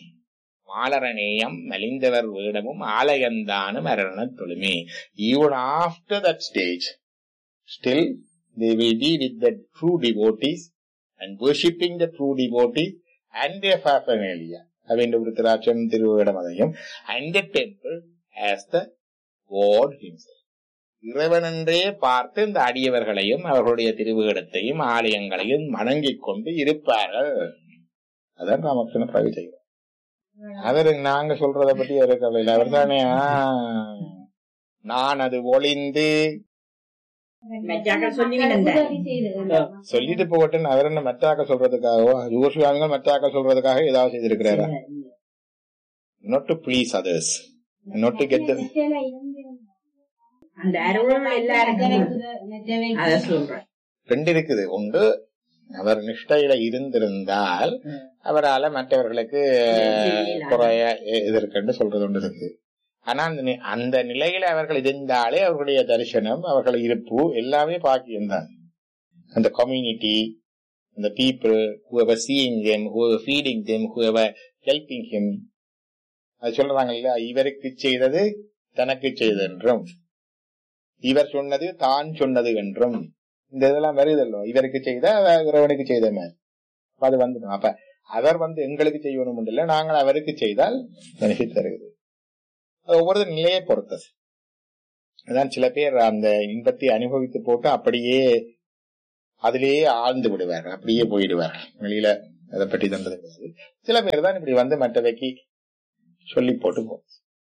மாலரநேயம் மலிந்தவர் வேடமும் ஆலயந்தானும் அரண தொழுமே even after that stage still they will be with the true devotees and worshipping the true devotees and their paraphernalia. அவன் விருத்தராட்சன் திருவிடமதையும் and the temple as the God himself. இறைவனென்றே பார்த்து இந்த அடியவர்களையும் அவர்களுடைய திருவிடத்தையும் ஆலயங்களையும் வணங்கிக் கொண்டு இருப்பார்கள் அதான் ராமகிருஷ்ண பிரவி செய்கிறார் அவரு நாங்க சொல்றத பத்தி அவருக்கு கவலை அவர் தானே நான் அது ஒளிந்து மெச்சாக்கள் சொன்னீங்க சொல்லிட்டு போகட்டும் அவர் என்ன மெட்டாக்க சொல்றதுக்காகவோ யுவர் சுவாமிகள் மெட்டாக்க சொல்றதுக்காக ஏதாவது செய்திருக்கிறாரா not to please others not to get the அந்த அருள் எல்லாருக்கும் அத சொல்றேன் ரெண்டு இருக்குது ஒன்று அவர் நிஷ்டையில இருந்திருந்தால் அவரால மற்றவர்களுக்கு குறைய இது இருக்குன்னு சொல்றது ஒன்று இருக்கு ஆனா அந்த நி- அந்த நிலையில அவர்கள் இருந்தாலே அவர்களுடைய தரிசனம் அவர்கள் இருப்பு எல்லாமே பாக்கியம்தான் அந்த கம்யூனிட்டி அந்த people whoever seeing them whoever feeding them whoever helping him அது சொல்றாங்க இல்ல இவருக்கு செய்தது தனக்கு செய்தது என்றும் இவர் சொன்னது தான் சொன்னது என்றும் இந்த இதெல்லாம் வருதல்லோ இவருக்கு செய்த இறைவனுக்கு செய்த மாதிரி அப்ப அது வந்துடும் அப்ப அவர் வந்து எங்களுக்கு செய்யணும் இல்ல நாங்கள் அவருக்கு செய்தால் பெனிஃபிட் தருகிறது அது ஒவ்வொரு நிலையை பொறுத்தது அதான் சில பேர் அந்த இன்பத்தை அனுபவித்து போட்டு அப்படியே அதிலேயே ஆழ்ந்து விடுவார் அப்படியே போயிடுவார் வெளியில அதை பற்றி தந்தது கிடையாது. சில பேர் தான் இப்படி வந்து மற்றவைக்கு சொல்லி போட்டு போ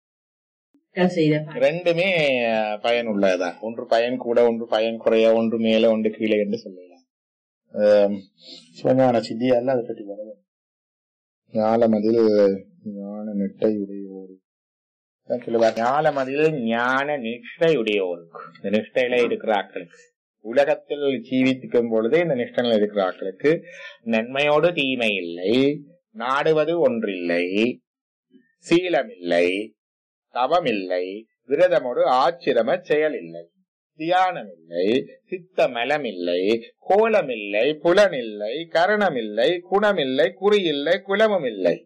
செய்த ரெண்டுமே அஹ், பயன் உள்ளதுதான் ஒன்று பயன் கூட ஒன்று பயன் குறைய ஒன்று மேல ஒன்று கீழே என்று சொல்லலாம் அஹ், சிவஞான சித்தியால அதை பற்றி வர ஞாலமதில் ஞான நெட்டை உடையோர் அதான் சொல்லுவார் ஞாலமதில் ஞான நிஷ்டையுடையோருக்கு இந்த நிஷ்டையில இருக்கிற ஆட்களுக்கு உலகத்தில் ஜீவிக்கும் பொழுதே இந்த நிஷ்டையில இருக்கிற ஆட்களுக்கு நன்மையோடு தீமை இல்லை நாடுவது ஒன்றில்லை சீலமில்லை தவமில்லை விரதமோடு ஆச்சிரம செயல் இல்லை தியானம் இல்லை சித்த மலமில்லை கோலமில்லை புலனில்லை கரணமில்லை குணமில்லை குறியில்லை குலமும் இல்லை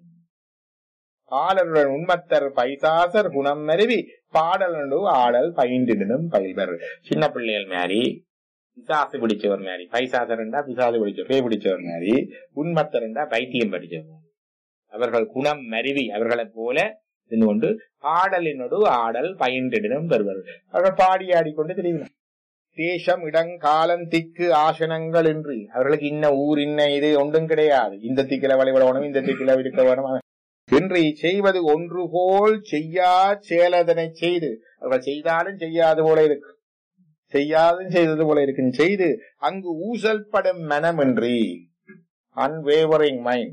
ஆடலுடன் உண்மத்தர் பைசாசர் குணம் மருவி பாடலனு ஆடல் பயின்றிடனும் பயில்வர் சின்ன பிள்ளைகள் மாதிரி பிசாசு பிடிச்சவர் மாதிரி பைசாசர்ண்டா பிசாசு பிடிச்சவர் பேய் பிடிச்சவர் மாதிரி உண்மத்தர்ண்டா பைத்தியம் படிச்சவர் மாதிரி. அவர்கள் குணம் மருவி அவர்களைப் போல இருந்து கொண்டு ஆடலினோடு ஆடல் பயின்றிடனும் பெறுவர் அவர்கள் பாடி ஆடிக்கொண்டு தெரிவினர் தேசம் இடம் காலம் திக்கு ஆசனங்கள் என்று அவர்களுக்கு இன்ன ஊர் இன்ன இது ஒன்றும் கிடையாது இந்த திக்கில வழிபடணும் இந்த திக்கில இருக்க வேணும் என்று செய்வது ஒன்று போல் செய்யா செயலதனை செய்து அவர்கள் செய்தாலும் செய்யாது போல இருக்கு செய்யாதும் செய்தது போல இருக்கும் செய்து அங்கு ஊசல்படும் மனமின்றி அன்வேவரிங் மைண்ட்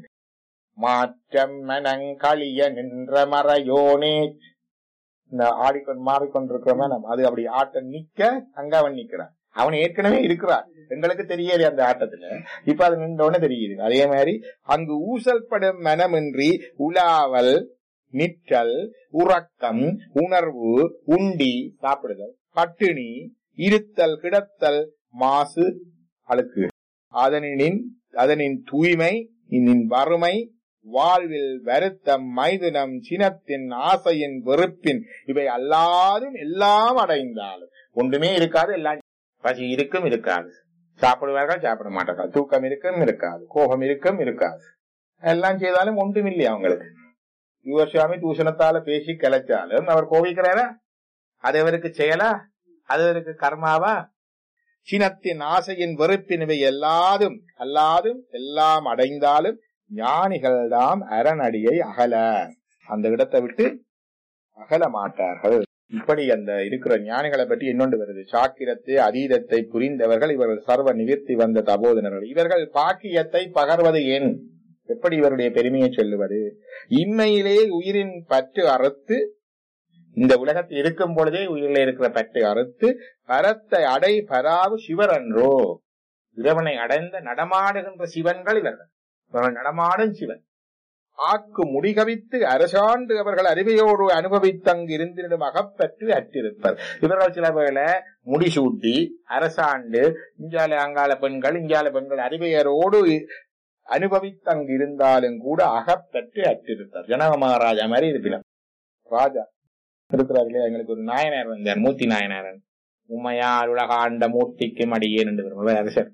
மாற்றம் மனங்களிய நின்ற மறையோனே இந்த ஆடிக்கொண்டு மாறிக்கொண்டிருக்கிற மனம் அது அப்படி ஆட்டம் நிக்க அங்க அவன் நிக்கிறான் அவன் ஏற்கனவே இருக்கிறான் எங்களுக்கு தெரியாது அந்த ஆட்டத்துல இப்ப அது நின்றோன்னு தெரியுது அதே மாதிரி அங்கு ஊசல்படும் மனமின்றி உலாவல் நிற்றல் உறக்கம் உணர்வு உண்டி சாப்பிடுதல் பட்டினி இருத்தல் கிடத்தல் மாசு அழுக்கு அதனின் அதனின் தூய்மை இன்னின் வறுமை வாழ்வில் வருத்தம் மைதுனம் சினத்தின் ஆசையின் வெறுப்பின் இவை அல்லாதும் எல்லாம் அடைந்தாலும் ஒன்றுமே இருக்காது எல்லாம் பசி இருக்கும் இருக்காது சாப்பிடுவார்கள் சாப்பிட மாட்டார்கள் தூக்கம் இருக்கும் இருக்காது கோபம் இருக்கும் இருக்காது எல்லாம் செய்தாலும் ஒன்றும் இல்லை அவங்களுக்கு யுவசுவாமி தூஷணத்தால பேசி கிளச்சாலும் அவர் கோபிக்கிறாரா அது அவருக்கு செயலா அது அவருக்கு கர்மாவா சினத்தின் ஆசையின் வெறுப்பின் இவை எல்லாதும் அல்லாதும் எல்லாம் அடைந்தாலும் ஞானிகள் தாம் அரணடியை அகல அந்த இடத்தை விட்டு அகல மாட்டார்கள் இப்படி அந்த இருக்கிற ஞானிகளை பற்றி இன்னொன்று வருது சாக்கிரத்தை அதீதத்தை புரிந்தவர்கள் இவர்கள் சர்வ நிவிர்த்தி வந்த தபோதனர்கள் இவர்கள் பாக்கியத்தை பகர்வது ஏன் எப்படி இவருடைய பெருமையை சொல்லுவது இம்மையிலே உயிரின் பற்று அறுத்து இந்த உலகத்தில் இருக்கும் பொழுதே உயிரில் இருக்கிற பற்றை அறுத்து பரத்தை அடை பராவு சிவர் அன்றோ இறைவனை அடைந்த நடமாடுகின்ற சிவன்கள் இவர்கள் இவர்கள் நடமாடும் சிவன் ஆக்கு முடிகவித்து அரசாண்டு அவர்கள் அறிவையோடு அனுபவித்தங்கு இருந்திடும் அகப்பற்று அற்றிருப்பர் இவர்கள் சில வேளை முடிசூட்டி அரசாண்டு இஞ்சால அங்கால பெண்கள் இஞ்சால பெண்கள் அறிவையரோடு அனுபவித்தங்கு இருந்தாலும் கூட அகப்பற்று அற்றிருப்பார் ஜனக மகாராஜா மாதிரி இருப்பினர் ராஜா இருக்கிறார் இல்லையா எங்களுக்கு ஒரு நாயனார் வந்தார் மூர்த்தி நாயனாரன் உமையால் உலகாண்ட மூர்த்திக்கு மடியேன் என்று வருவார் அரசர்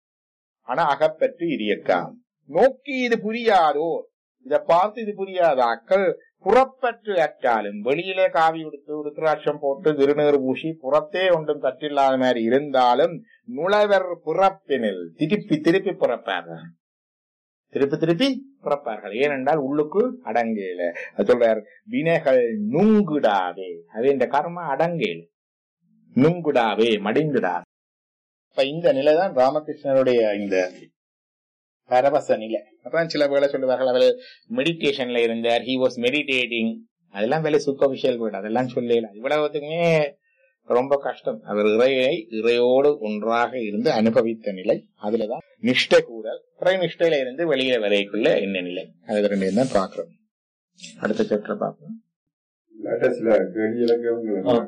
ஆனா அகப்பற்று இரியக்காம் நோக்கி இது புரியாதோ இதை பார்த்து இது புரியாத அக்கள் புறப்பற்று அற்றாலும் வெளியிலே காவி உடுத்து உருத்திராட்சம் போட்டு திருநீர் பூசி புறத்தே ஒன்றும் கற்றில்லாத மாதிரி இருந்தாலும் நுழைவர் புறப்பினில் திருப்பி திருப்பி புறப்பார்கள் திருப்பி திருப்பி புறப்பார்கள் ஏனென்றால் உள்ளுக்கு அடங்கேல அது சொல்றார் வினைகள் நுங்குடாவே அது இந்த கர்ம அடங்கேல நுங்குடாவே மடிந்துடாவே இப்ப இந்த நிலைதான் ராமகிருஷ்ணருடைய இந்த பரவச நிலை அப்புறம் சில வேலை சொல்லுவார்கள் அவர் மெடிடேஷன்ல இருந்தார் ஹி வாஸ் மெடிடேட்டிங் அதெல்லாம் வேலை சூப்பர்ஃபிஷியல் வேர்டு அதெல்லாம் சொல்லல இவ்வளவுத்துக்குமே ரொம்ப கஷ்டம் அவர் இறையை இறையோடு ஒன்றாக இருந்து அனுபவித்த நிலை அதுலதான் நிஷ்டை கூடல் இறை நிஷ்டையில இருந்து வெளியே வரைக்குள்ள என்ன நிலை அது ரெண்டு தான் பாக்குறோம் அடுத்த சாப்டர் பார்ப்போம் இல்லாட்ட சில கேள்வி இலக்கியங்கள்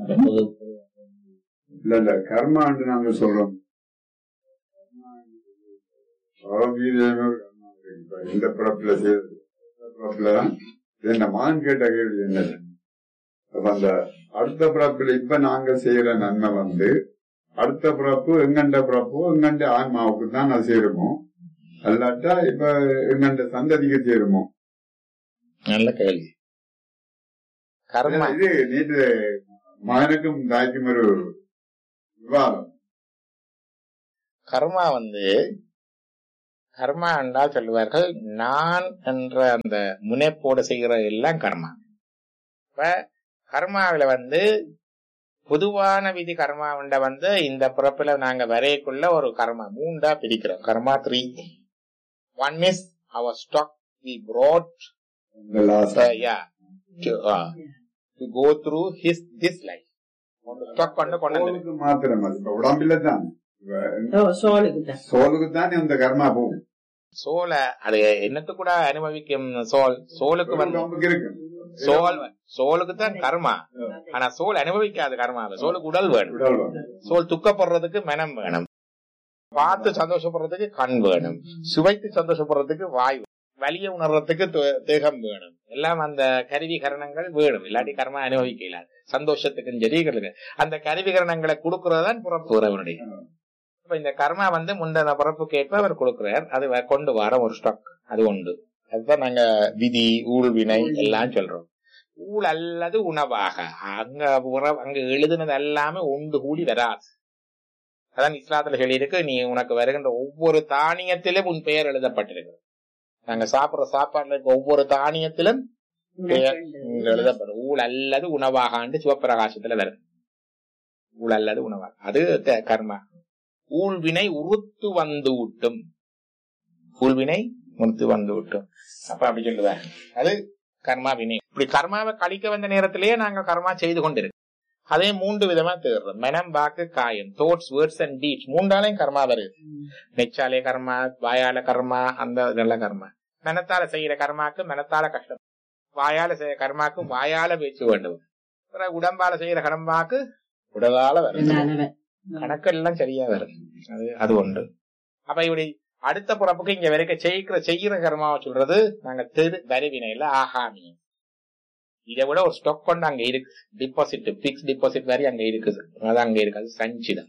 இல்ல இல்ல கர்மான்னு நாங்க சொல்றோம் பகவத்கீதையில ஒரு கர்மா இருக்கு. இப்ப இந்த பிறப்புல செய்யறது இந்த பிறப்புல தான் இது இந்த மகன் கேட்ட கேள்வி என்னது அப்ப அந்த அடுத்த பிறப்புல இப்ப நாங்க செய்யற நன்மை வந்து அடுத்த பிறப்பு எங்கண்ட பிறப்பு எங்கண்ட ஆன்மாவுக்கு தான் அது சேருமோ அல்லாட்டா இப்ப எங்கண்ட சந்ததிக்கு சேருமோ நல்ல கேள்வி கர்மா இது நேற்று மகனுக்கும் தாய்க்கும் ஒரு விவாதம் கர்மா வந்து கர்மா என்றால் சொல்லுவார்கள் நான் என்ற அந்த முனைப்போடு செய்கிற எல்லாம் கர்மா இப்ப கர்மாவில வந்து பொதுவான விதி கர்மா உண்ட வந்து இந்த பிறப்புல நாங்க வரையக்குள்ள ஒரு கர்மா மூண்டா பிரிக்கிறோம் கர்மா three one is our stock we brought இந்த last uh, yeah to, uh, to go through his this life stock கொண்டு கொண்டு வந்து சோலுக்கு மாத்திரம் அது இப்ப உடம்பில தான் சோளுக்கு தான் சோலுக்கு தான் இந்த கர்மா போகும் சோலை அது என்னத்து கூட அனுபவிக்கும் சோல் சோலுக்கு வந்து உடம்புக்கு இருக்கு சோல் சோலுக்கு தான் கர்மா ஆனா சோல் அனுபவிக்காது கர்மா சோலுக்கு உடல் வேணும் உடல் வரும். சோல் துக்கப்படுறதுக்கு மனம் வேணும் பார்த்து சந்தோஷப்படுறதுக்கு கண் வேணும் சுவைத்து சந்தோஷப்படுறதுக்கு வாய் வேணும். வலிய உணர்றதுக்கு தே- தேகம் வேணும் எல்லாம் அந்த கருவி கரணங்கள் வேணும் இல்லாட்டி கர்மா அனுபவிக்கல சந்தோஷத்துக்கும் சரி இருக்கு. அந்த கருவி கரணங்களை கொடுக்கறதுதான் பிறப்பு உறவனுடைய இப்ப இந்த கர்மா வந்து முந்தின பிறப்புக்கு ஏற்ப அவர் கொடுக்கிறார் அது வ- கொண்டு வர ஒரு ஸ்டாக் அது உண்டு அதுதான் நாங்க விதி ஊழ் வினை எல்லாம் சொல்றோம் ஊழ் அல்லது உணவாக அங்க உறவு அங்க எழுதுனது எல்லாமே உண்டு கூடி வராது அதான் இஸ்லாத்துல சொல்லியிருக்கு நீ உனக்கு வருகின்ற ஒவ்வொரு தானியத்திலும் உன் பெயர் எழுதப்பட்டிருக்கு நாங்க சாப்பிடுற சாப்பாடுல இருக்க ஒவ்வொரு தானியத்திலும் பெயர் இங்க எழுதப்படும் ஊழ் அல்லது உணவாகாண்டு சிவப்பிரகாசத்துல வரும் ஊழ் அல்லது உணவாக அது த- கர்மா ஊழ்வினை உறுத்து வந்து விட்டும் ஊழ்வினை உறுத்து வந்து விட்டும் அப்ப அப்படி சொல்லுவார் அது கர்மா வினை இப்படி கர்மாவை கழிக்க வந்த நேரத்திலேயே நாங்க கர்மா செய்து கொண்டிருக்கோம் அதே மூன்று விதமா தேடுறோம் மனம் வாக்கு காயம் தோட்ஸ் வேர்ட்ஸ் அண்ட் டீட்ஸ் மூன்றாலையும் கர்மா வருது நெச்சாலே கர்மா வாயால கர்மா அந்த நல்ல கர்மா மனத்தால செய்யற கர்மாக்கு மனத்தால கஷ்டம் வாயால செய்யற கர்மாக்கு வாயால பேச்சு வேண்டும் பிறகு உடம்பால செய்யற கர்மாக்கு உடலால வரும் கணக்கெல்லாம் சரியா வரும் அது அது ஒன்று அப்ப இப்படி அடுத்த பிறப்புக்கு இங்க வரைக்கும் செய்கிற செய்கிற கர்மாவை சொல்றது நாங்க தெரு வரிவினையில ஆகாமியம் இதை விட ஒரு ஸ்டாக் கொண்டு அங்க இருக்கு டிபாசிட் பிக்ஸ் டிபாசிட் வரி அங்க இருக்குது அது அங்க இருக்கு அது சஞ்சிதம்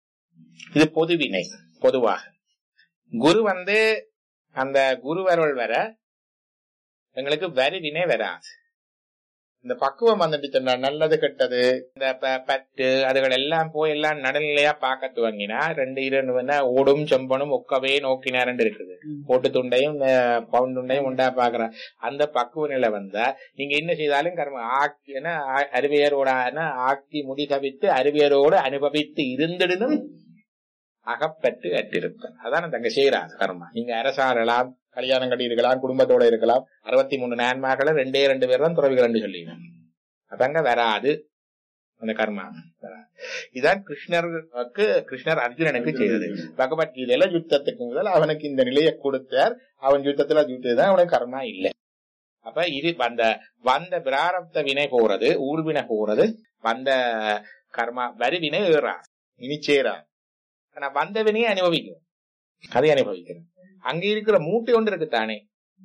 இது பொதுவினை பொதுவாக குரு வந்து அந்த குருவருள் வர எங்களுக்கு வரி வினை வராது இந்த பக்குவம் வந்துட்டு சொன்னா நல்லது கெட்டது இந்த ப- பட்டு அதுகள் எல்லாம் போய் எல்லாம் நடுநிலையா பார்க்க துவங்கினா ரெண்டு இரண்டு வேணா ஓடும் செம்பனும் ஒக்கவே நோக்கினாருன்னு இருக்குது போட்டு துண்டையும் அஹ், பவுன் துண்டையும் உண்டா பாக்குற அந்த பக்குவ நிலை வந்தா நீங்க என்ன செய்தாலும் கர்ம ஆக்கி என்ன ஆ- அருவியரோட என்ன, ஆக்கி முடி கவித்து அருவியரோடு அனுபவித்து இருந்திடனும் அகப்பட்டு அற்றிருப்பேன் அதான் தங்க செய்யறாது கர்மா நீங்க அரசாரலாம் கல்யாணம் கட்டி இருக்கலாம் குடும்பத்தோட இருக்கலாம் அறுபத்தி மூணு நேன்மாக்களை ரெண்டே ரெண்டு பேர் தான் துறவிகள் சொல்லிடுவேன் அதங்க வராது அந்த கர்மா வராது. இதான் கிருஷ்ணருக்கு கிருஷ்ணர் அர்ஜுனனுக்கு செய்தது பகவத்கீதையில யுத்தத்துக்கு முதல் அவனுக்கு இந்த நிலையை கொடுத்தார் அவன் யுத்தத்துல யுத்ததான் அவனுக்கு கர்மா இல்லை அப்ப இது வந்த வந்த பிராரப்த வினை போறது ஊழ்வினை போறது வந்த கர்மா வரிவினை ஏறா இனி சேரா ஆனா வந்த வினையை அனுபவிக்கும் அதை அனுபவிக்கிறேன் அங்க இருக்கிற மூட்டை ஒன்று இருக்குத்தானே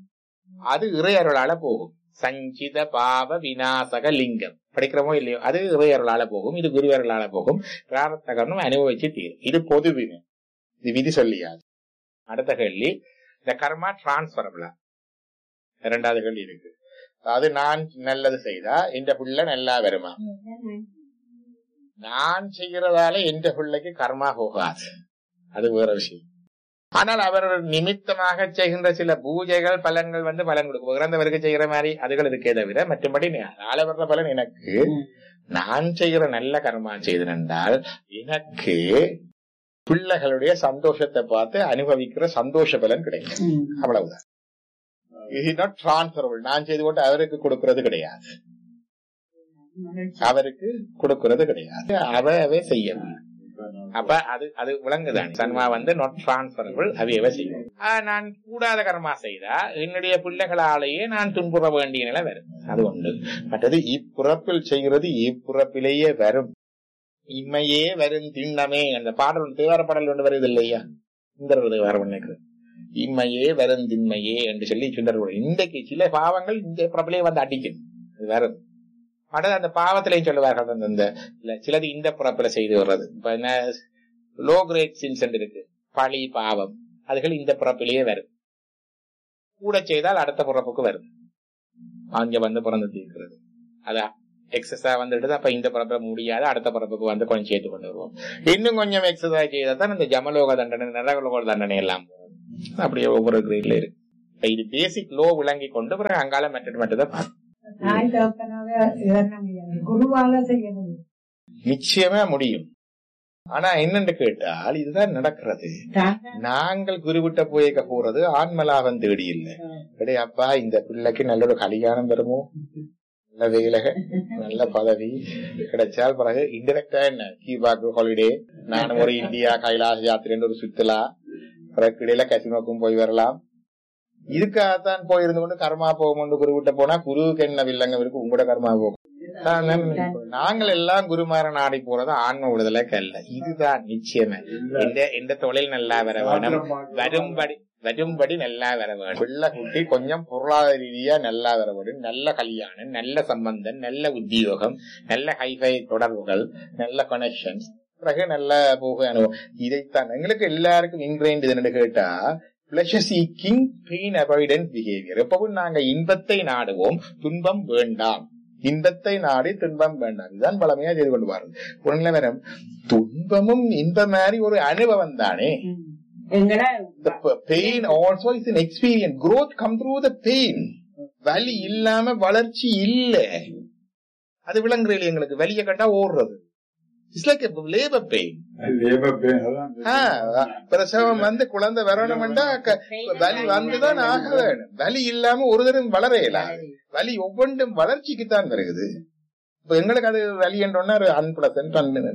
அது இறையருளால போகும் சஞ்சித பாவ விநாசக லிங்கம் படிக்கிறோமோ இல்லையோ அது இறையருளால போகும் இது குருவருளால போகும் பிராரத்த கர்மம் அனுபவிச்சு தீரும் இது பொது வினை இது விதி சொல்லியாது அடுத்த கேள்வி இந்த கர்மா டிரான்ஸ்பரபிளா இரண்டாவது கேள்வி இருக்கு அதாவது நான் நல்லது செய்தா இந்த பிள்ளை நல்லா வருமா நான் செய்யறதால எந்த பிள்ளைக்கு கர்மா போகாது அது வேற விஷயம் ஆனால் அவர் நிமித்தமாக செய்கின்ற சில பூஜைகள் பலன்கள் வந்து பலன் கொடுக்கும் இறந்தவருக்கு செய்கிற மாதிரி அதுகள் இருக்கே தவிர மற்றபடி நாள வர்ற பலன் எனக்கு நான் செய்கிற நல்ல கர்மா செய்தனென்றால் எனக்கு பிள்ளைகளுடைய சந்தோஷத்தை பார்த்து அனுபவிக்கிற சந்தோஷ பலன் கிடைக்கும் அவ்வளவுதான் இது நாட் டிரான்ஸ்பரபிள் நான் செய்து கொண்டு அவருக்கு கொடுக்கறது கிடையாது அவருக்கு கொடுக்கறது கிடையாது அவவே செய்யணும் அப்ப அது அது விளங்குதான் கர்மா வந்து நாட் டிரான்ஸ்பரபிள் அவையவே செய்யும் ஆ, நான் கூடாத கர்மா செய்தா என்னுடைய பிள்ளைகளாலேயே நான் துன்புற வேண்டிய நிலை வரும் அது ஒன்று மற்றது இப்பிறப்பில் செய்கிறது இப்பிறப்பிலேயே வரும் இம்மையே வரும் திண்ணமே அந்த பாடல் தேவார பாடல் ஒன்று வருது இல்லையா சுந்தர தேவார பண்ணிருக்கு இம்மையே வரும் திண்மையே என்று சொல்லி சுந்தர இன்றைக்கு சில பாவங்கள் இந்த பிறப்பிலே வந்து அடிக்கும் அது வரும் அடுத்து அந்த பாவத்திலையும் சொல்லுவார்கள் அந்த- அந்த இல்ல சிலது இந்த பிறப்பில செய்து வர்றது இப்ப என்ன லோ கிரேட் சின்ஸ் இருக்கு பழி பாவம் அதுகள் இந்த பிறப்பிலேயே வரும் கூட செய்தால் அடுத்த பிறப்புக்கு வரும் அங்க வந்து பிறந்து தீர்க்கிறது அதான் எக்ஸசைஸா வந்துடுது அப்ப இந்த பரப்பை முடியாது அடுத்த பரப்புக்கு வந்து கொஞ்சம் சேர்த்து கொண்டு வருவோம் இன்னும் கொஞ்சம் எக்ஸசைஸ் செய்தா தான் இந்த ஜமலோக தண்டனை நரகலோக தண்டனை எல்லாம் வரும். அப்படியே ஒவ்வொரு கிரேட்ல இருக்கு இப்ப இது பேசிக் லோ விளங்கி கொண்டு பிறகு அங்கால மெட்டட் மெட்டதை பார்க்கணும் தாய் தகப்பனாக இழக்க முடியாது குருவால செய்ய முடியும் நிச்சயமா முடியும் ஆனா என்னன்னு கேட்டால் இதுதான் நடக்கிறது நாங்கள் குருவிட்ட போய் போறது ஆன்மலாபம் தேடி இல்லை எடே அப்பா இந்த பிள்ளைக்கு நல்ல ஒரு கல்யாணம் வருமோ நல்ல வேலை நல்ல பதவி கிடைச்சால் பிறகு இன்டெரக்டா என்ன கீபாக்கு ஹாலிடே நானும் ஒரு இந்தியா கைலாச யாத்திரைன்னு ஒரு சுத்தலா பிறகு இடையில கசினோக்கும் போய் வரலாம் இதுக்காகத்தான் போயிருந்து கொண்டு கர்மா போகும் குருவிட்ட போனா குருவுக்கு என்ன வில்லங்கம் இருக்கு உங்களோட கர்மா போகும் அதான் நாங்கள் எல்லாம் குருமார நாடி போறது ஆன்ம விடுதலைக்கு அல்ல இதுதான் நிச்சயமே எந்த எந்த தொழில் நல்லா வர வேணும் வரும்படி வரும்படி நல்லா வர வேணும் பிள்ளை குட்டி கொஞ்சம் பொருளாதார ரீதியா நல்லா வர வேணும் நல்ல கல்யாணம் நல்ல சம்பந்தம் நல்ல உத்தியோகம் நல்ல ஹைஃபை தொடர்புகள் நல்ல கனெக்ஷன்ஸ் பிறகு நல்ல போக அனுபவம் இதைத்தான் எங்களுக்கு எல்லாருக்கும் இன்கிரைண்ட் இதுன்னு கேட்டா pleasure seeking pain avoidant behaviour எப்பவும் நாங்க இன்பத்தை நாடுவோம் துன்பம் வேண்டாம் இன்பத்தை நாடி துன்பம் வேண்டாம் இதுதான் பழமையா செய்து கொண்டு வரும் உடனே வேற துன்பமும் இன்ப மாதிரி ஒரு அனுபவம் தானே எங்கட the p- pain also is an experience growth come through the pain வலி இல்லாம வளர்ச்சி இல்ல அது விளங்குறது எங்களுக்கு வலிய கண்டா ஓடுறது it's like labour pain labour pain அதான் பிரசவம் வந்து குழந்தை வரணும்டா க- வலி வந்துதான் ஆக வேணும் வலி இல்லாம ஒரு தரம் வளரையல வலி ஒவ்வொன்றும் வளர்ச்சிக்கு தான் வருகிறது இப்ப எங்களுக்கு அது வலி என்றோன்னா அன்பிளசன்ட்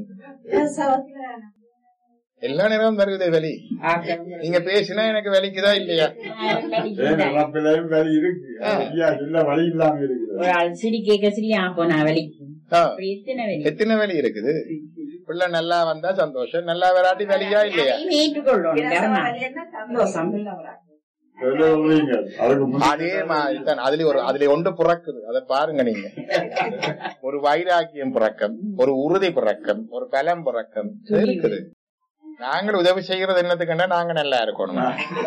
எல்லா நேரமும் வருகுதே வலி நீங்க பேசினா எனக்கு வலிக்குதா இல்லையா ஏன் இறப்பிலையும் வலி இருக்கு ஐயா இல்ல வழி இல்லாம இருக்குது ஒரு ஆள் சிரி கேட்க சிரி ஆ போனா வலிக்கு ஆ. அப்படி எத்தனை வலி எத்தனை வலி இருக்குது பிள்ளை நல்லா வந்தா சந்தோஷம் நல்லா வராட்டி வலியா இல்லையா அதையும் ஏற்றுக்கொள்ளணும் கர்மா. சந்தோஷம் சொல்லுவீங்க அதுக்கு முன்னாடி அதே மாதிரி தான் அதுல ஒரு அதுல ஒன்று பிறக்குது அதை பாருங்க நீங்க ஒரு வைராக்கியம் பிறக்கம் ஒரு உறுதி பிறக்கம் ஒரு பலம் பிறக்கம் இருக்குது நாங்கள் உதவி செய்யறது என்னத்துக்குன்னா நாங்க நல்லா இருக்கணும்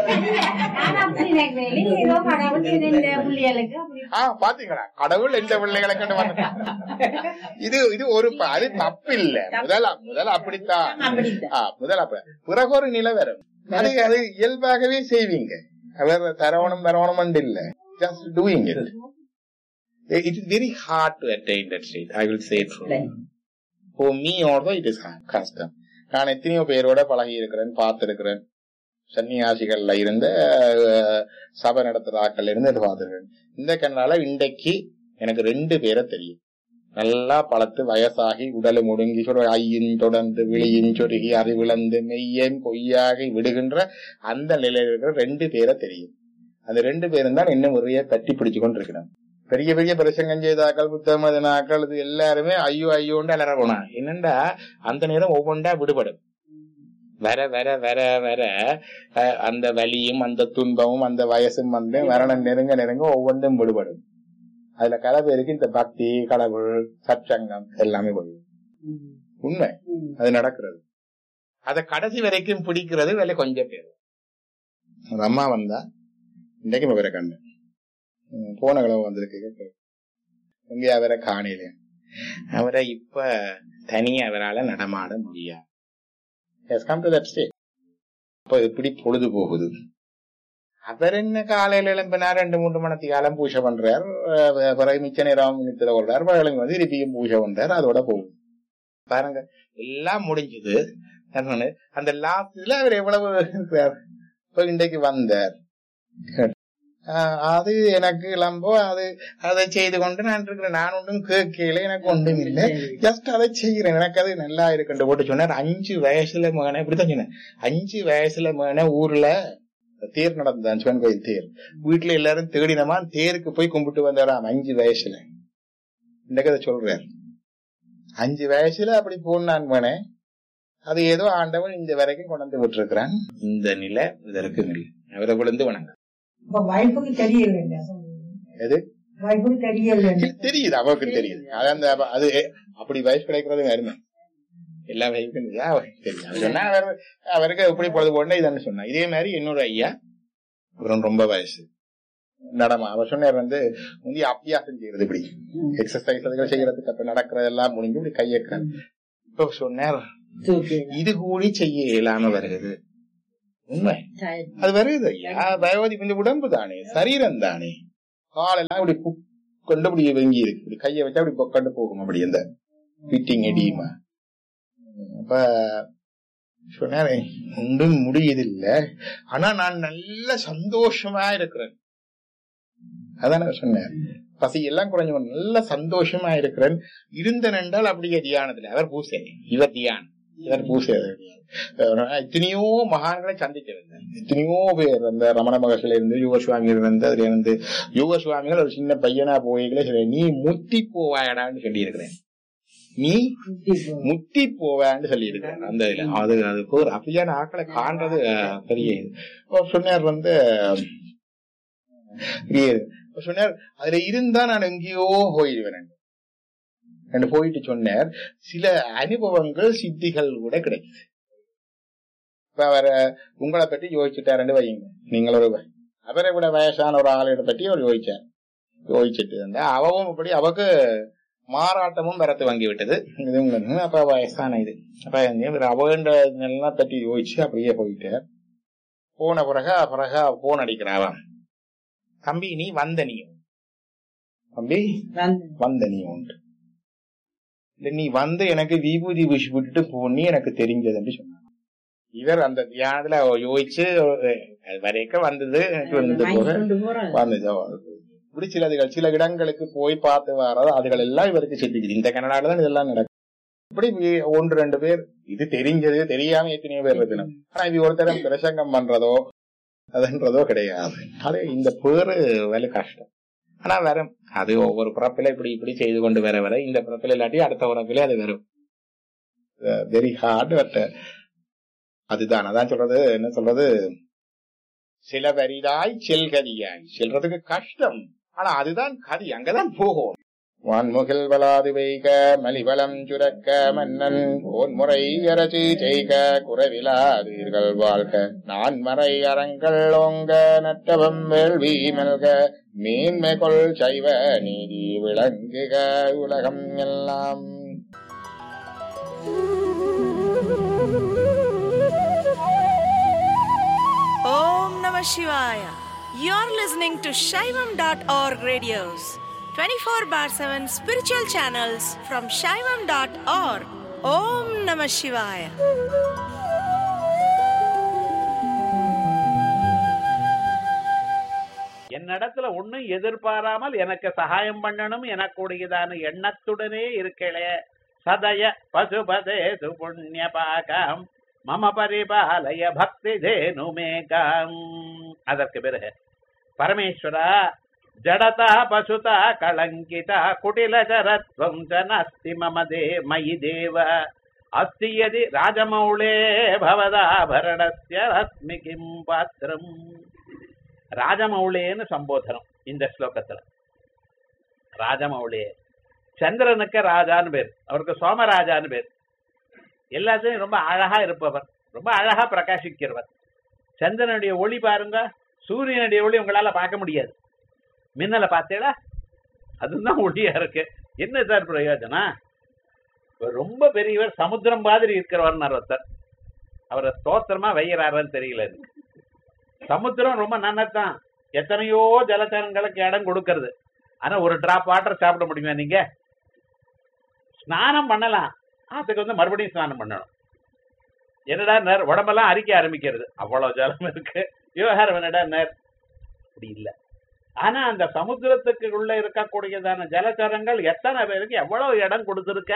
ஆ பாத்தீங்களா கடவுள் எந்த பிள்ளைகளை கண்டு வந்துட்டான் இது இது ஒரு ப- அது தப்பு இல்ல முதல்ல முதல்ல அப்படித்தான் அப்படித்தான். ஆ, முதல்ல அப்ப பிறகு ஒரு நிலவரம் அது அது இயல்பாகவே செய்வீங்க அவர் தரவணும் தரவணும் இல்ல just doing it it is very hard to attain that state I will say true for me also it is கஷ்டம் நான் எத்தனையோ பேரோட பழகி இருக்கிறேன் பார்த்திருக்கிறேன் சன்னியாசிகள்ல இருந்த அஹ், சபை நடத்துற ஆட்கள்ல இருந்து இது பார்த்திருக்கிறேன் இந்த கண்ணால இன்றைக்கு எனக்கு ரெண்டு பேரை தெரியும் நல்லா பழத்து வயசாகி உடல் முடுங்கி சொல்ற ஐயின் தொடர்ந்து விழியின் சொருகி அது விளந்து மெய்யன் பொய்யாகி விடுகின்ற அந்த நிலையில் இருக்கிற ரெண்டு பேரை தெரியும் அந்த ரெண்டு பேரும் தான் இன்னும் முறைய கட்டி பிடிச்சு கொண்டு இருக்கிறான் பெரிய பெரிய பிரசங்கம் செய்தாக்கள் புத்தகம் எழுதினாக்கள் இது எல்லாருமே ஐயோ ஐயோண்டு அலறணும் என்னண்டா அந்த நேரம் ஒவ்வொன்றா விடுபடும் வர வர வர வர அஹ், அந்த வலியும் அந்த துன்பமும் அந்த வயசும் வந்து மரணம் நெருங்க நெருங்க ஒவ்வொன்றும் விடுபடும் அதுல கலை பேருக்கு இந்த பக்தி கடவுள் சற்சங்கம் எல்லாமே போயிடும் உண்மை அது நடக்கிறது அத கடைசி வரைக்கும் பிடிக்கிறது வேலை கொஞ்சம் பேர் ஒரு அம்மா வந்தா இன்றைக்கு வேற கண்ணு ம், போன கிழமை வந்திருக்கு எங்கேயா வேற காணையில அவரை இப்ப தனியா அவரால நடமாட முடியாது Has come to that state. அப்ப எப்படி பொழுது போகுது அவர் என்ன காலையில எழும்பினா ரெண்டு மூன்று மணி காலம் பூஜை பண்றார் அஹ் பிறகு மிச்ச நேரம் நித்திர கொள்றார் பகலுங்க வந்து திருப்பியும் பூஜை பண்றார் அதோட போகுது பாருங்க எல்லாம் முடிஞ்சது நான் சொன்னேன், அந்த லாஸ்ட்ல அவர் எவ்வளவு இருக்கிறார் இப்ப இன்றைக்கு வந்தார் ஆஹ் அது எனக்கு இளம்போ அது அதை செய்து கொண்டு நான் இருக்கிறேன் நான் ஒன்றும் கேட்கல எனக்கு ஒன்றும் இல்லை ஜஸ்ட் அதை செய்யறேன் எனக்கு அது நல்லா இருக்குன்னு போட்டு சொன்னார் அஞ்சு வயசுல மகனை இப்படித்தான் சொன்னேன் அஞ்சு வயசுல மகனை ஊர்ல தேர் நடந்தான் சிவன் கோயில் தேர் வீட்டுல எல்லாரும் தேடினமா தேருக்கு போய் கும்பிட்டு வந்தாராம் அஞ்சு வயசுல இந்த கதை சொல்றார் அஞ்சு வயசுல அப்படி போனான் மகனே அது ஏதோ ஆண்டவன் இந்த வரைக்கும் கொண்டு வந்து விட்டுருக்கிறான் இந்த நிலை இதற்கு நிலை அவரை விழுந்து வணங்க இப்ப வைஃபுக்கு தெரியல எது வைஃபுக்கு தெரியல தெரியுது அவருக்கு தெரியுது அது அந்த அது அப்படி வயசு கிடைக்கிறது அருமை எல்லா வயசுக்கும் தெரியுது. அவருக்கு தெரியும் அவர் சொன்னா அவர் அவருக்கு எப்படி பொழுது போடணும் இதான்னு சொன்னா இதே மாதிரி இன்னொரு ஐயா இவரும் ரொம்ப வயசு நடமா அவர் சொன்னார் வந்து முந்தைய அபியாசம் செய்யறது இப்படி எக்ஸசைஸ் அதுகள் செய்யறதுக்கு அப்ப நடக்கிறதெல்லாம் முடிஞ்சு இப்படி கையை க- இப்ப சொன்னார் இது கூடி செய்ய இயலாம வருகிறது உண்மை அது வருது ஐயா பகவதி கொஞ்சம் உடம்பு தானே சரீரம் தானே காலெல்லாம் இப்படி கு- கொண்டு இப்படி வெங்கி இருக்கு இப்படி கையை வச்சா அப்படி கொண்டு போகும் அப்படி அந்த ஃபிட்டிங் எடியுமா அப்ப சொன்னாரு ஒன்றும் முடியுதில்ல ஆனா நான் நல்ல சந்தோஷமா இருக்கிறேன் அதான் நான் சொன்னேன் பசி எல்லாம் குறைஞ்சவன் நல்ல சந்தோஷமா இருக்கிறேன் இருந்தேன் என்றால் அப்படியே தியானத்துல அவர் பூசை இவர் தியானம் இவர் பூசை அஹ் எத்தனையோ மகான்களை சந்திச்சிருந்தேன் எத்தனையோ பேர் அந்த ரமண மகர்ஷில இருந்து யோக சுவாமிகள் இருந்து அதுல இருந்து யோக சுவாமிகள் ஒரு சின்ன பையனா போய்களே சரி நீ முத்தி போவாயடான்னு சொல்லி இருக்கிறேன் நீ முத்தி போவான்னு சொல்லி இருக்கிறேன் அந்த இதுல அது அதுக்கு ஒரு அப்படியான ஆக்களை காண்றது அஹ், பெரிய இது அவர் சொன்னார் வந்து பெரிய இது. அவர் சொன்னார் அதுல இருந்தா நான் எங்கேயோ போயிடுவேன் என்று போயிட்டு சொன்னார் சில அனுபவங்கள் சித்திகள் கூட கிடைக்குது இப்ப அவர் உங்களை பற்றி யோசிச்சுட்டாருன்னு வையுங்க நீங்கள் ஒரு அவரை விட வயசான ஒரு ஆளை பற்றி அவர் யோசிச்சார் யோசிச்சுட்டு இருந்தா அவவும் இப்படி அவக்கு மாறாட்டமும் வரத்து வாங்கி விட்டது இது உங்களுக்கு அப்ப வயசான இது அப்ப இவர் அவன்ற எல்லாம் பற்றி யோசிச்சு அப்படியே போயிட்டார் போன பிறகு பிறகு போன் அடிக்கிறாவாம் தம்பி நீ வந்த நீ தம்பி வந்த நீ உண்டு இல்ல நீ வந்து எனக்கு விபூதி பூசி விட்டுட்டு போனி எனக்கு தெரிஞ்சது என்று சொன்னான் இவர் அந்த தியானத்துல யோசிச்சு அது வரைக்கும் வந்தது எனக்கு வந்து போக வந்தது இப்படி சில சில இடங்களுக்கு போய் பார்த்து வர்றது அதுகள் எல்லாம் இவருக்கு சித்திக்குது இந்த கனடால தான் இதெல்லாம் நடக்கும் இப்படி வி- ஒன்று ரெண்டு பேர் இது தெரிஞ்சது தெரியாம எத்தனையோ பேர் இருக்கணும் ஆனா இது ஒருத்தரம் பிரசங்கம் பண்றதோ அதுன்றதோ கிடையாது அது இந்த பேரு வேலை கஷ்டம் ஆனா வரும் அது ஒவ்வொரு பிறப்பில இப்படி இப்படி செய்து கொண்டு வர வர இந்த பிறப்பில இல்லாட்டி அடுத்த பிறப்பிலே அது வரும் வெரி ஹார்ட் பட் அதுதான் அதான் சொல்றது என்ன சொல்றது சில வரிதாய் செல்கதியாய் செல்றதுக்கு கஷ்டம் ஆனா அதுதான் கதி அங்கதான் போகும் வான்முகில் வளாது வைக மலிவளம் சுரக்க மன்னன் போன்முறை அரசு செய்க குறைவிலாதீர்கள் வாழ்க நான் மறை அறங்கள் ஓங்க நற்றவம் வேள்வி மல்க மேன்மை கொள் சைவ நீதி விளங்குக உலகம் எல்லாம் Om Namah Shivaya. You're listening to Shaivam.org radios, 24 bar 7 spiritual channels from Shaivam.org. Om Namah Shivaya. என்னிடத்துல ஒண்ணும் எதிர்பாராமல் எனக்கு சகாயம் பண்ணணும் எனக்குடையதான எண்ணத்துடனே இருக்கலே சதய பசுபதே சுபுண்ணிய பாகம் மம பரிபாலய பக்தி தேனுமேகம் அதற்கு பிறகு பரமேஸ்வரா ஜடதா பசுதா கலங்கிதா குடிலச்சரத்வம் ச நாஸ்தி மம தே மயி தேவ அஸ்தி யதி ராஜமௌளே பவதாபரணஸ்ய ரஸ்மி கிம் பாத்திரம் ராஜமௌளேன்னு சம்போதனம் இந்த ஸ்லோகத்துல ராஜமௌளே சந்திரனுக்கு ராஜான்னு பேர் அவருக்கு சோமராஜான்னு பேர் எல்லாத்தையும் ரொம்ப அழகா இருப்பவர் ரொம்ப அழகா பிரகாசிக்கிறவர் சந்திரனுடைய ஒளி பாருங்க சூரியனுடைய ஒளி உங்களால பார்க்க முடியாது மின்னலை பார்த்தேடா அதுதான் ஒளியா இருக்கு என்ன சார் பிரயோஜனம் இவர் ரொம்ப பெரியவர் சமுத்திரம் மாதிரி இருக்கிறவர் ஒருத்தர் அவரை ஸ்தோத்திரமா வைகிறாருன்னு தெரியல எனக்கு சமுத்திரம் ரொம்ப நன்னதான் எத்தனையோ ஜலச்சரங்களுக்கு இடம் கொடுக்கறது ஆனா ஒரு டிராப் வாட்டர் சாப்பிட முடியுமா நீங்க ஸ்நானம் பண்ணலாம் அதுக்கு வந்து மறுபடியும் ஸ்நானம் பண்ணணும் என்னடா நேர் உடம்பெல்லாம் அரிக்க ஆரம்பிக்கிறது அவ்வளவு ஜலம் இருக்கு விவகாரம் என்னடா நேர் அப்படி இல்ல ஆனா அந்த சமுத்திரத்துக்கு உள்ள இருக்கக்கூடியதான ஜலச்சரங்கள் எத்தனை பேருக்கு எவ்வளவு இடம் கொடுத்திருக்க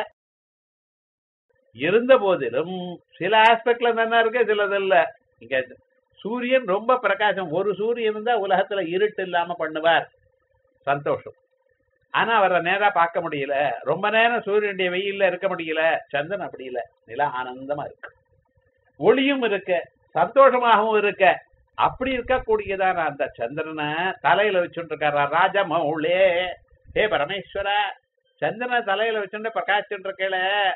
இருந்த போதிலும் சில ஆஸ்பெக்ட்ல நல்லா இருக்கு சிலது இல்ல இங்க சூரியன் ரொம்ப பிரகாசம் ஒரு சூரியன் இருந்தா உலகத்துல இருட்டு இல்லாம பண்ணுவார் சந்தோஷம் ஆனா அவரை நேரா பார்க்க முடியல ரொம்ப நேரம் சூரியனுடைய வெயில்ல இருக்க முடியல சந்திரன் அப்படி இல்ல நில ஆனந்தமா இருக்கு ஒளியும் இருக்க சந்தோஷமாகவும் இருக்க அப்படி இருக்கக்கூடியதான அந்த சந்திரனை தலையில வச்சுட்டு இருக்காரா ராஜமௌளே ஹே பரமேஸ்வர சந்திரனை தலையில வச்சுட்டு பிரகாசிச்சுட்டு இருக்கல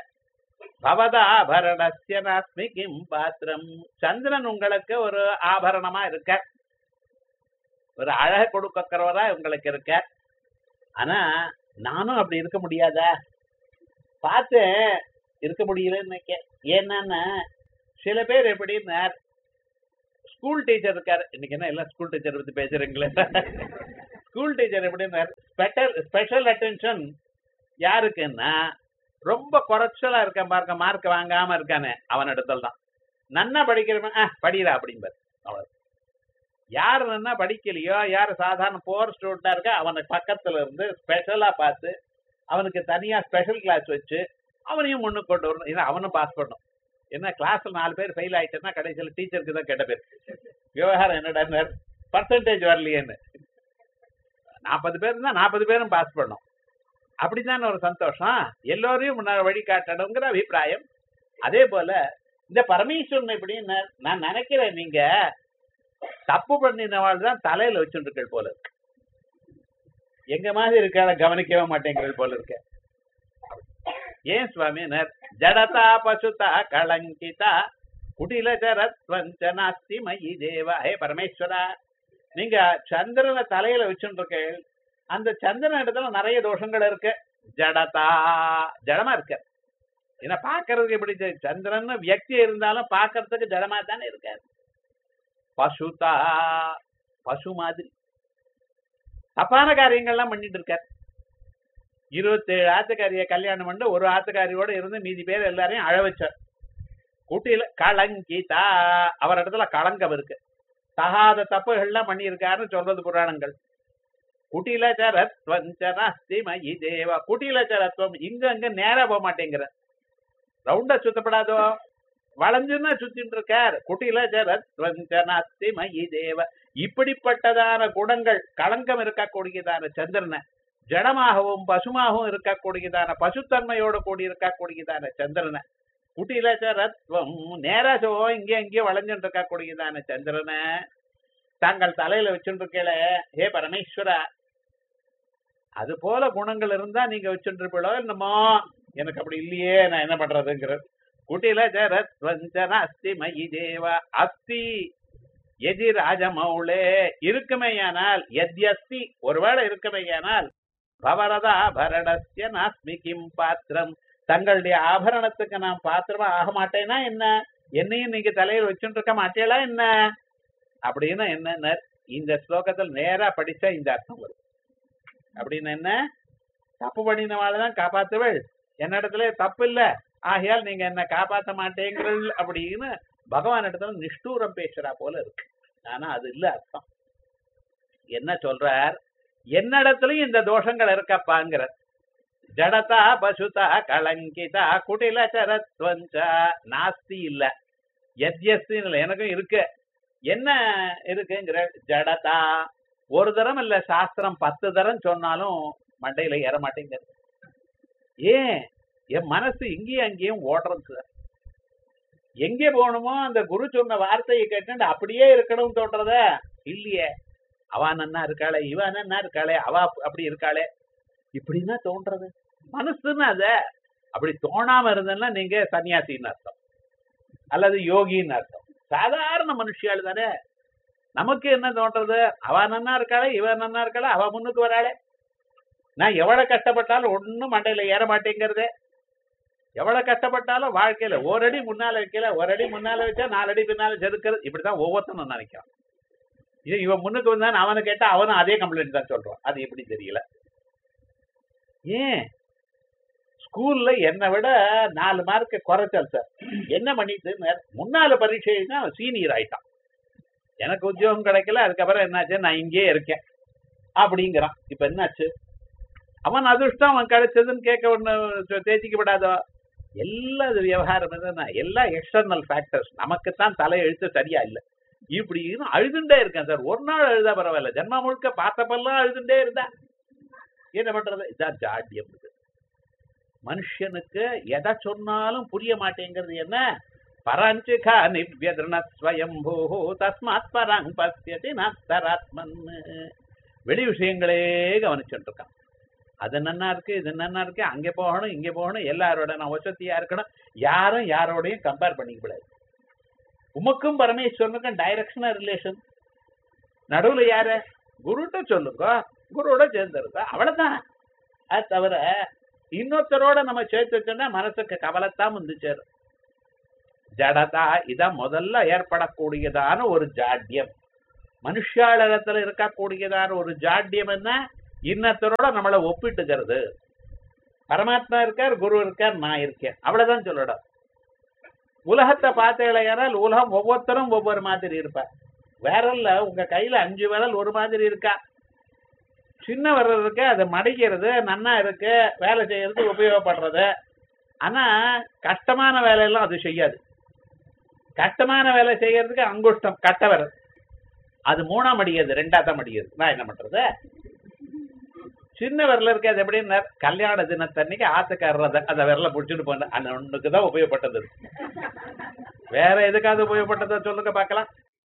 பவதாபரணஸ்ய நாஸ்மி கிம் பாத்திரம் சந்திரன் உங்களுக்கு ஒரு ஆபரணமா இருக்க ஒரு அழக கொடுக்கறவரா உங்களுக்கு இருக்க ஆனா நானும் அப்படி இருக்க முடியாதா பார்த்தேன் இருக்க முடியலன்னு நினைக்க ஏன்னா சில பேர் எப்படின்னா ஸ்கூல் டீச்சர் இருக்காரு இன்னைக்கு என்ன எல்லாம் ஸ்கூல் டீச்சர் பத்தி பேசுறீங்களே ஸ்கூல் டீச்சர் எப்படின்னா ஸ்பெஷல் ஸ்பெஷல் அட்டென்ஷன் யாருக்குன்னா ரொம்ப குறைச்சலா இருக்க பாருங்க மார்க் வாங்காம இருக்கானே அவன் இடத்துல தான் நன்னா படிக்கிறவன் ஆ படிடா அப்படிம்பார் அவ்வளவு யார் நன்னா படிக்கலையோ யார் சாதாரண போர் ஸ்டூடெண்டா இருக்கா அவனுக்கு பக்கத்துல இருந்து ஸ்பெஷலா பார்த்து அவனுக்கு தனியா ஸ்பெஷல் கிளாஸ் வச்சு அவனையும் முன்னுக்கு கொண்டு வரணும் ஏன்னா அவனும் பாஸ் பண்ணும் என்ன கிளாஸ்ல நாலு பேர் ஃபெயில் ஆயிட்டேன்னா கடைசியில் டீச்சருக்கு தான் கெட்ட பேர் விவகாரம் என்னடா பர்சன்டேஜ் வரலையேன்னு நாற்பது பேர் இருந்தா நாற்பது பேரும் பாஸ் பண்ணும் அப்படித்தானே ஒரு சந்தோஷம் எல்லோரையும் முன்னாடி வழிகாட்டணுங்கிற அபிப்பிராயம் அதே போல இந்த பரமேஸ்வரன் எப்படின்னு நான் நினைக்கிறேன் நீங்க தப்பு பண்ணினவாள் தான் தலையில வச்சுருக்கள் போல இருக்கு எங்க மாதிரி இருக்கால கவனிக்கவே மாட்டேங்கிறது போல இருக்கு ஏன் சுவாமி ஜடதா பசுதா கலங்கிதா குடிலச்சரத்வஞ்சனாஸ்தி மயி தேவா ஹே பரமேஸ்வரா நீங்க சந்திரனை தலையில வச்சுருக்க அந்த சந்திரன் இடத்துல நிறைய தோஷங்கள் இருக்கு ஜடதா ஜடமா இருக்கு ஏன்னா பாக்குறதுக்கு எப்படி தெ- சந்திரன் வியக்தி இருந்தாலும் பாக்குறதுக்கு ஜடமா தானே இருக்காரு பசுதா பசு மாதிரி தப்பான காரியங்கள்லாம் பண்ணிட்டு இருக்காரு இருபத்தேழு ஆத்துக்காரிய கல்யாணம் பண்ணி ஒரு ஆத்துக்காரியோட இருந்து மீதி பேர் எல்லாரையும் அழ வச்சார் குட்டியில கலங்கிதா அவர் இடத்துல களங்கம் இருக்கு தகாத தப்புகள்லாம் பண்ணியிருக்காருன்னு சொல்றது புராணங்கள் குட்டிலச்சரத்வஞ்சனாஸ்தி மயி தேவா குட்டிலச்சரத்வம் இங்க அங்க நேரா போக மாட்டேங்கிற ரவுண்டா சுத்தப்படாதோ வளைஞ்சுன்னா சுத்திட்டு இருக்கார் குட்டிலச்சரத்வஞ்சனாஸ்தி மயி தேவ இப்படிப்பட்டதான குணங்கள் களங்கம் இருக்கக்கூடியதான சந்திரனை ஜடமாகவும் பசுமாகவும் இருக்கக்கூடியதான பசுத்தன்மையோடு கூடி இருக்கக்கூடியதான சந்திரனை குட்டிலச்சரத்வம் நேராசோ இங்கே அங்கேயே வளைஞ்சுட்டு இருக்கக்கூடியதான சந்திரனை தாங்கள் தலையில வச்சுருக்கல ஹே பரமேஸ்வரா அது போல குணங்கள் இருந்தா நீங்க வச்சுருப்பீளோ என்னமோ எனக்கு அப்படி இல்லையே நான் என்ன பண்றதுங்கிறது குட்டில ஜரத்வஞ்சன அஸ்தி மயி தேவா அஸ்தி எதி ராஜமௌளே இருக்குமேயானால் எத்யஸ்தி ஒருவேளை இருக்குமேயானால் பவரதா பரணஸ்ய நாஸ்மி கிம் பாத்திரம் தங்களுடைய ஆபரணத்துக்கு நான் பாத்திரமா ஆக மாட்டேனா என்ன என்னையும் நீங்க தலையில் வச்சுட்டு இருக்க மாட்டேளா என்ன அப்படின்னு என்ன இந்த ஸ்லோகத்தில் நேரா படிச்சா இந்த அர்த்தம் வரும் அப்படின்னு என்ன தப்பு பண்ணினவாள்தான் காப்பாத்துவள் என்னிடத்துல தப்பு இல்ல ஆகையால் நீங்க என்ன காப்பாத்த மாட்டேங்கிறள் அப்படின்னு பகவான் இடத்துல நிஷ்டூரம் பேசுறா போல இருக்கு ஆனா அது இல்ல அர்த்தம் என்ன சொல்றார் என்னிடத்துலயும் இந்த தோஷங்கள் இருக்கப்பாங்கிற ஜடதா பசுதா கலங்கிதா குட்டில சரத்வஞ்ச நாஸ்தி இல்ல எத்யஸ்தி இல்ல எனக்கும் இருக்கு என்ன இருக்குங்கிற ஜடதா ஒரு தரம் இல்ல சாஸ்திரம் பத்து தரம் சொன்னாலும் மண்டையில ஏற மாட்டேங்கிறது ஏன் என் மனசு இங்கேயும் அங்கேயும் ஓடுறது சார் எங்கே போகணுமோ அந்த குரு சொன்ன வார்த்தையை கேட்டு அப்படியே இருக்கணும் தோன்றத இல்லையே அவ நன்னா இருக்காளே இவ நன்னா இருக்காளே அவ அப்படி இருக்காளே இப்படின்னா தோன்றது மனசுன்னு அத அப்படி தோணாம இருந்தேன்னா நீங்க சன்னியாசின்னு அர்த்தம் அல்லது யோகின்னு அர்த்தம் சாதாரண மனுஷியாள் தானே நமக்கு என்ன தோன்றது அவ நன்னா இருக்காளே இவ நன்னா இருக்காளே அவ முன்னுக்கு வராளே நான் எவ்வளவு கஷ்டப்பட்டாலும் ஒண்ணும் மண்டையில ஏற மாட்டேங்கிறதே எவ்வளவு கஷ்டப்பட்டாலும் வாழ்க்கையில ஒரு அடி முன்னால வைக்கல ஒரு அடி முன்னால வச்சா நாலு அடி பின்னால செதுக்கிறது இப்படிதான் ஒவ்வொருத்தனும் நினைக்கிறான் இது இவன் முன்னுக்கு வந்தான் அவனை கேட்டா அவனும் அதே கம்ப்ளைண்ட் தான் சொல்றான் அது எப்படி தெரியல ஏன் ஸ்கூல்ல என்னை விட நாலு மார்க் குறைச்சல் சார் என்ன பண்ணிட்டு முன்னால பரீட்சைன்னா சீனியர் ஆயிட்டான் எனக்கு உத்தியோகம் கிடைக்கல அதுக்கப்புறம் என்னாச்சு நான் இங்கேயே இருக்கேன் அப்படிங்கிறான் இப்ப என்னாச்சு அவன் அதிர்ஷ்டம் அவன் கிடைச்சதுன்னு கேட்க ஒண்ணு தேய்ச்சிக்கப்படாதோ எல்லா இது விவகாரம் என்னன்னா எல்லாம் எக்ஸ்டர்னல் ஃபேக்டர்ஸ் நமக்குத்தான் தலை எழுத்து சரியா இல்லை இப்படின்னு அழுதுண்டே இருக்கேன் சார் ஒரு நாள் அழுதா பரவாயில்ல ஜென்மா முழுக்க பார்த்தப்பெல்லாம் அழுதுண்டே இருந்தா என்ன பண்றது இதான் ஜாட்டியம் இது மனுஷனுக்கு எதை சொன்னாலும் புரிய மாட்டேங்கிறது என்ன பரஞ்சிகா நிவ்யதிருணஸ்வயம்பூ தஸ்மாத் பரங் பசியதி நத்தராத்மன் வெளி விஷயங்களே கவனிச்சுட்டு இருக்கான் அது நன்னா இருக்கு இது நன்னா இருக்கு அங்கே போகணும் இங்கே போகணும் எல்லாரோட நான் வசதியா இருக்கணும் யாரும் யாரோடையும் கம்பேர் பண்ணிக்க கூடாது உமக்கும் பரமேஸ்வரனுக்கும் டைரக்ஷனா ரிலேஷன் நடுவுல யாரு குருட்ட சொல்லுங்க குருவோட சேர்ந்துருங்க அவ்வளவுதான் அது தவிர இன்னொருத்தரோட நம்ம சேர்த்து வச்சோம்னா மனசுக்கு கவலைத்தான் வந்து சேரும் ஜடதா இதான் முதல்ல ஏற்படக்கூடியதான ஒரு ஜாட்யம் மனுஷாளரத்துல இருக்கக்கூடியதான ஒரு ஜாட்யம் என்ன இன்னத்தரோட நம்மளை ஒப்பிட்டுக்கிறது பரமாத்மா இருக்கார் குரு இருக்கார் நான் இருக்கேன் அவ்வளவுதான் சொல்லணும் உலகத்தை பார்த்தேனால் உலகம் ஒவ்வொருத்தரும் ஒவ்வொரு மாதிரி இருப்பார் விரல்ல உங்க கையில அஞ்சு விரல் ஒரு மாதிரி இருக்கா சின்ன விரல் இருக்கு அது மடிக்கிறது நன்னா இருக்கு வேலை செய்யறது உபயோகப்படுறது ஆனா கஷ்டமான வேலையெல்லாம் அது செய்யாது கஷ்டமான வேலை செய்யறதுக்கு அங்குஷ்டம் கட்ட விரல் அது மூணா மடியாது ரெண்டா தான் மடியாது நான் என்ன பண்றது சின்ன விரல இருக்கு அது எப்படின்னா கல்யாண தினத்தன்னைக்கு ஆத்துக்காரர் அந்த விரல புடிச்சிட்டு போன அந்த ஒண்ணுக்கு தான் உபயோகப்பட்டது வேற எதுக்காவது உபயோகப்பட்டதா சொல்லுங்க பார்க்கலாம்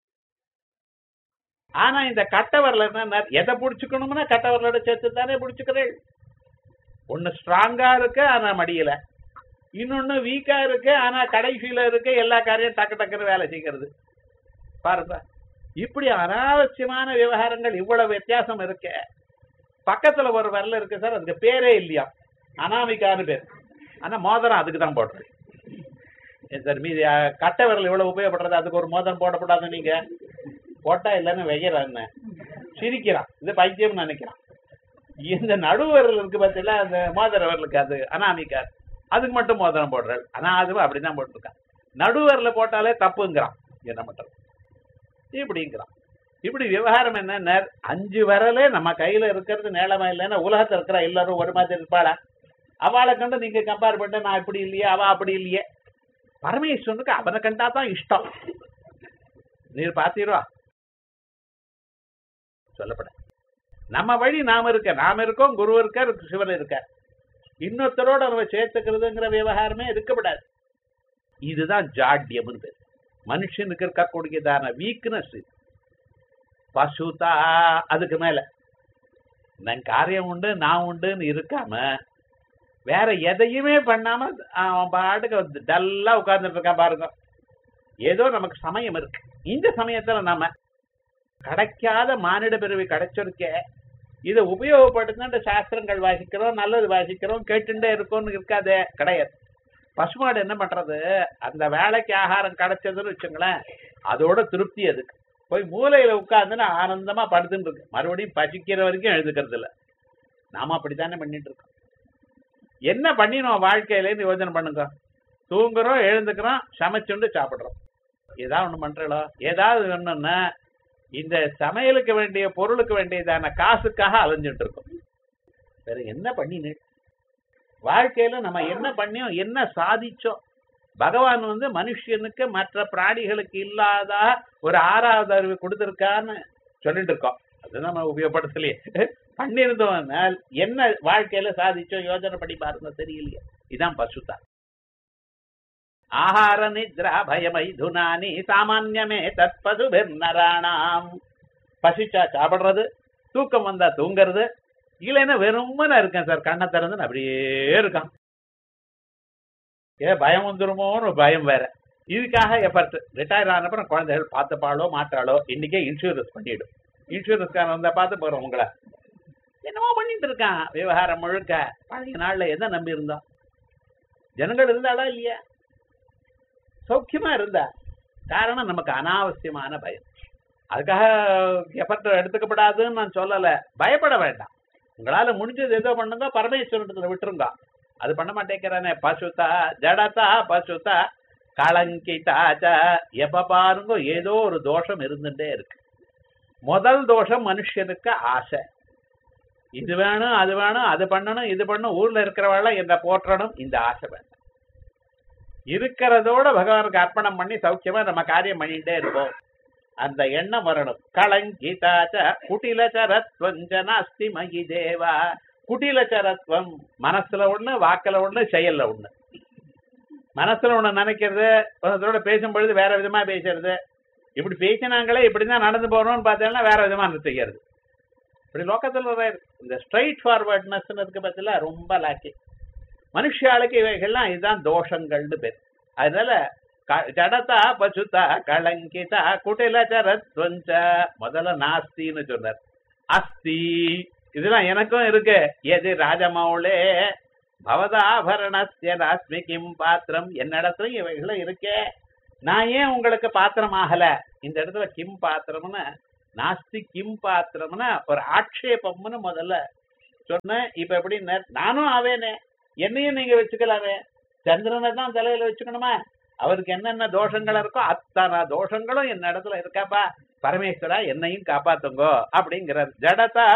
ஆனா இந்த கட்ட விரல என்ன எதை புடிச்சுக்கணும்னா கட்ட விரலோட சேர்த்து தானே புடிச்சுக்கிறேன் ஒண்ணு ஸ்ட்ராங்கா இருக்கு ஆனா மடியல இன்னொன்னு வீக்கா இருக்கு ஆனா கடைசியில இருக்கு எல்லா காரியம் டக்கு டக்குன்னு வேலை செய்கிறது பாருங்க இப்படி அனாவசியமான விவகாரங்கள் இவ்வளவு வித்தியாசம் இருக்கு பக்கத்துல ஒரு விரல் இருக்கு சார் அதுக்கு பேரே இல்லையா அனாமிகான்னு பேர் ஆனா மோதிரம் அதுக்கு தான் போடுறது ஏன் சார் மீதி அஹ், கட்டை விரல் இவ்வளவு உபயோகப்படுறது அதுக்கு ஒரு மோதிரம் போடக்கூடாது நீங்க போட்டா இல்லைன்னு வைக்கிறான்னு சிரிக்கிறான் இது பைத்தியம்னு நினைக்கிறான் இந்த நடுவரல் இருக்கு பார்த்தீங்களா அந்த மோதிர விரலுக்கு அது அனாமிகா அதுக்கு மட்டும் மோதிரம் போடுறாரு ஆனா அதுவும் அப்படிதான் போட்டிருக்கான் நடுவரில் போட்டாலே தப்புங்கிறான் என்ன பண்றது இப்படிங்கிறான் இப்படி விவகாரம் என்ன அஞ்சு விரலே நம்ம கையில இருக்கிறது நேளமா இல்லைன்னா உலகத்துல இருக்கிற எல்லாரும் ஒரு மாதிரி இருப்பாளா அவளை கண்டு நீங்க கம்பேர் பண்ண நான் இப்படி இல்லையே அவ அப்படி இல்லையே பரமேஸ்வரனுக்கு அவனை கண்டா தான் இஷ்டம் நீர் பாத்தீரா சொல்லப்பட நம்ம வழி நாம இருக்க நாம இருக்கோம் குரு இருக்கார் சிவன் இருக்கார் இன்னொருத்தரோட நம்ம சேர்த்துக்கிறதுங்கிற விவகாரமே இருக்கப்படாது இதுதான் ஜாட்யம் மனுஷனுக்கு இருக்கக்கூடியதான வீக்னஸ் பசுதா அதுக்கு மேல நான் காரியம் உண்டு நான் உண்டுன்னு இருக்காம வேற எதையுமே பண்ணாம அவன் பாட்டுக்கு டல்லா உட்கார்ந்துட்டு இருக்கான் பாருங்க ஏதோ நமக்கு சமயம் இருக்கு இந்த சமயத்துல நாம கிடைக்காத மானிட பிறவி கிடைச்சிருக்கே இதை உபயோகப்படுத்தின சாஸ்திரங்கள் வாசிக்கிறோம் நல்லது வாசிக்கிறோம் கேட்டுட்டே இருக்கோம்னு இருக்காதே கிடையாது பசுமாடு என்ன பண்றது அந்த வேலைக்கு ஆகாரம் கிடைச்சதுன்னு வச்சுங்களேன் அதோட திருப்தி அதுக்கு போய் மூலையில உட்கார்ந்துன்னு ஆனந்தமா படுத்துட்டு இருக்கு மறுபடியும் பசிக்கிற வரைக்கும் எழுதுக்கிறது இல்ல நாம அப்படித்தானே பண்ணிட்டு இருக்கோம் என்ன பண்ணினோம் வாழ்க்கையிலேருந்து யோஜனை பண்ணுங்க தூங்குறோம் எழுந்துக்கிறோம் சமைச்சுண்டு சாப்பிடுறோம் ஏதாவது ஒண்ணு பண்றோம் ஏதாவது ஒண்ணுன்னா இந்த சமையலுக்கு வேண்டிய பொருளுக்கு வேண்டியதான காசுக்காக அலைஞ்சிட்டு இருக்கோம் வேற என்ன பண்ணினு வாழ்க்கையில நம்ம என்ன பண்ணியோம் என்ன சாதிச்சோம் பகவான் வந்து மனுஷனுக்கு மற்ற பிராணிகளுக்கு இல்லாத ஒரு ஆறாவது அறிவு கொடுத்திருக்கான்னு சொல்லிட்டு இருக்கோம் அது நம்ம உபயோகப்படுத்தலையே பண்ணியிருந்தோம் என்ன வாழ்க்கையில சாதிச்சோம் யோஜனை பண்ணி பாருங்க தெரியலையே இதான் பசுதா ஆஹார நித்ரா பயமைதுனானி சாமான்யமே தத் பசுபிர்நராணாம் பசிச்சா சாப்பிடுறது தூக்கம் வந்தா தூங்குறது இல்லைன்னா வெறுமனா இருக்கேன் சார் கண்ணை திறந்து அப்படியே இருக்கான் ஏ பயம் வந்துருமோன்னு ஒரு பயம் வேற இதுக்காக எஃபர்ட் ரிட்டையர் ஆன அப்புறம் குழந்தைகள் பார்த்துப்பாளோ மாட்டாளோ இன்னைக்கே இன்சூரன்ஸ் பண்ணிடும் இன்சூரன்ஸ்காரன் வந்தா பார்த்து போறோம் உங்களை என்னமோ பண்ணிட்டு இருக்கான் விவகாரம் முழுக்க பழைய நாள்ல எதை நம்பி இருந்தோம் ஜனங்கள் இருந்தாளா இல்லையா சௌக்கியமா இருந்தா காரணம் நமக்கு அனாவசியமான பயம் அதுக்காக எஃபர்ட் எடுத்துக்கப்படாதுன்னு நான் சொல்லல பயப்பட வேண்டாம் உங்களால முடிஞ்சது ஏதோ பண்ணுங்க பரமேஸ்வரத்துல விட்டுருங்க அது பண்ண மாட்டேங்கிறானே பசுதா ஜடதா பசுதா களங்கிதாச்ச எப்ப பாருங்க ஏதோ ஒரு தோஷம் இருந்துட்டே இருக்கு முதல் தோஷம் மனுஷனுக்கு ஆசை இது வேணும் அது வேணும் அது பண்ணணும் இது பண்ணணும் ஊர்ல இருக்கிறவள என்ன போற்றணும் இந்த ஆசை வேணும் இருக்கிறதோட பகவானுக்கு அர்ப்பணம் பண்ணி சௌக்கியமா நம்ம காரியம் பண்ணிட்டே இருப்போம் அந்த எண்ணம் வரணும் களங்கிதாச்ச குட்டிலச்சரத்வஞ்ச நாஸ்தி மகி தேவா குட்டிலச்சரத்வம் மனசுல ஒண்ணு வாக்குல ஒண்ணு செயல்ல ஒண்ணு மனசுல ஒண்ணு நினைக்கிறது ஒருத்தரோட பேசும் பொழுது வேற விதமா பேசுறது இப்படி பேசினாங்களே இப்படிதான் நடந்து போறோம்னு பார்த்தீங்கன்னா வேற விதமா செய்யறது இப்படி லோக்கத்துல வர இந்த ஸ்ட்ரைட் ஃபார்வர்ட்னஸ் இருக்கு பார்த்தீங்களா ரொம்ப லாக்கி மனுஷாளுக்கு இவைகள்லாம் இதுதான் தோஷங்கள்னு பேர் அதனால க- ஜடதா பசுதா களங்கிதா குட்டில சரத்வஞ்ச முதல்ல நாஸ்தின்னு சொன்னார் அஸ்தி இதெல்லாம் எனக்கும் இருக்கு எது ராஜமௌளே பவதாபரணஸ்ய நாஸ்மி கிம் பாத்திரம் என்னிடத்துல இவைகளும் இருக்கே நான் ஏன் உங்களுக்கு பாத்திரம் ஆகல இந்த இடத்துல கிம் பாத்திரம்னு நாஸ்தி கிம் பாத்திரம்னு ஒரு ஆட்சேபம்னு முதல்ல சொன்னேன் இப்ப எப்படி நானும் ஆவேனே என்னையும் நீங்க வச்சுக்கலாமே சந்திரனை தான் தலையில வச்சுக்கணுமா அவருக்கு என்னென்ன தோஷங்கள் இருக்கோ அத்தனை தோஷங்களும் என்ன இடத்துல இருக்காப்பா பரமேஸ்வரா என்னையும் காப்பாத்துங்கோ அப்படிங்கிறார் ஜடதா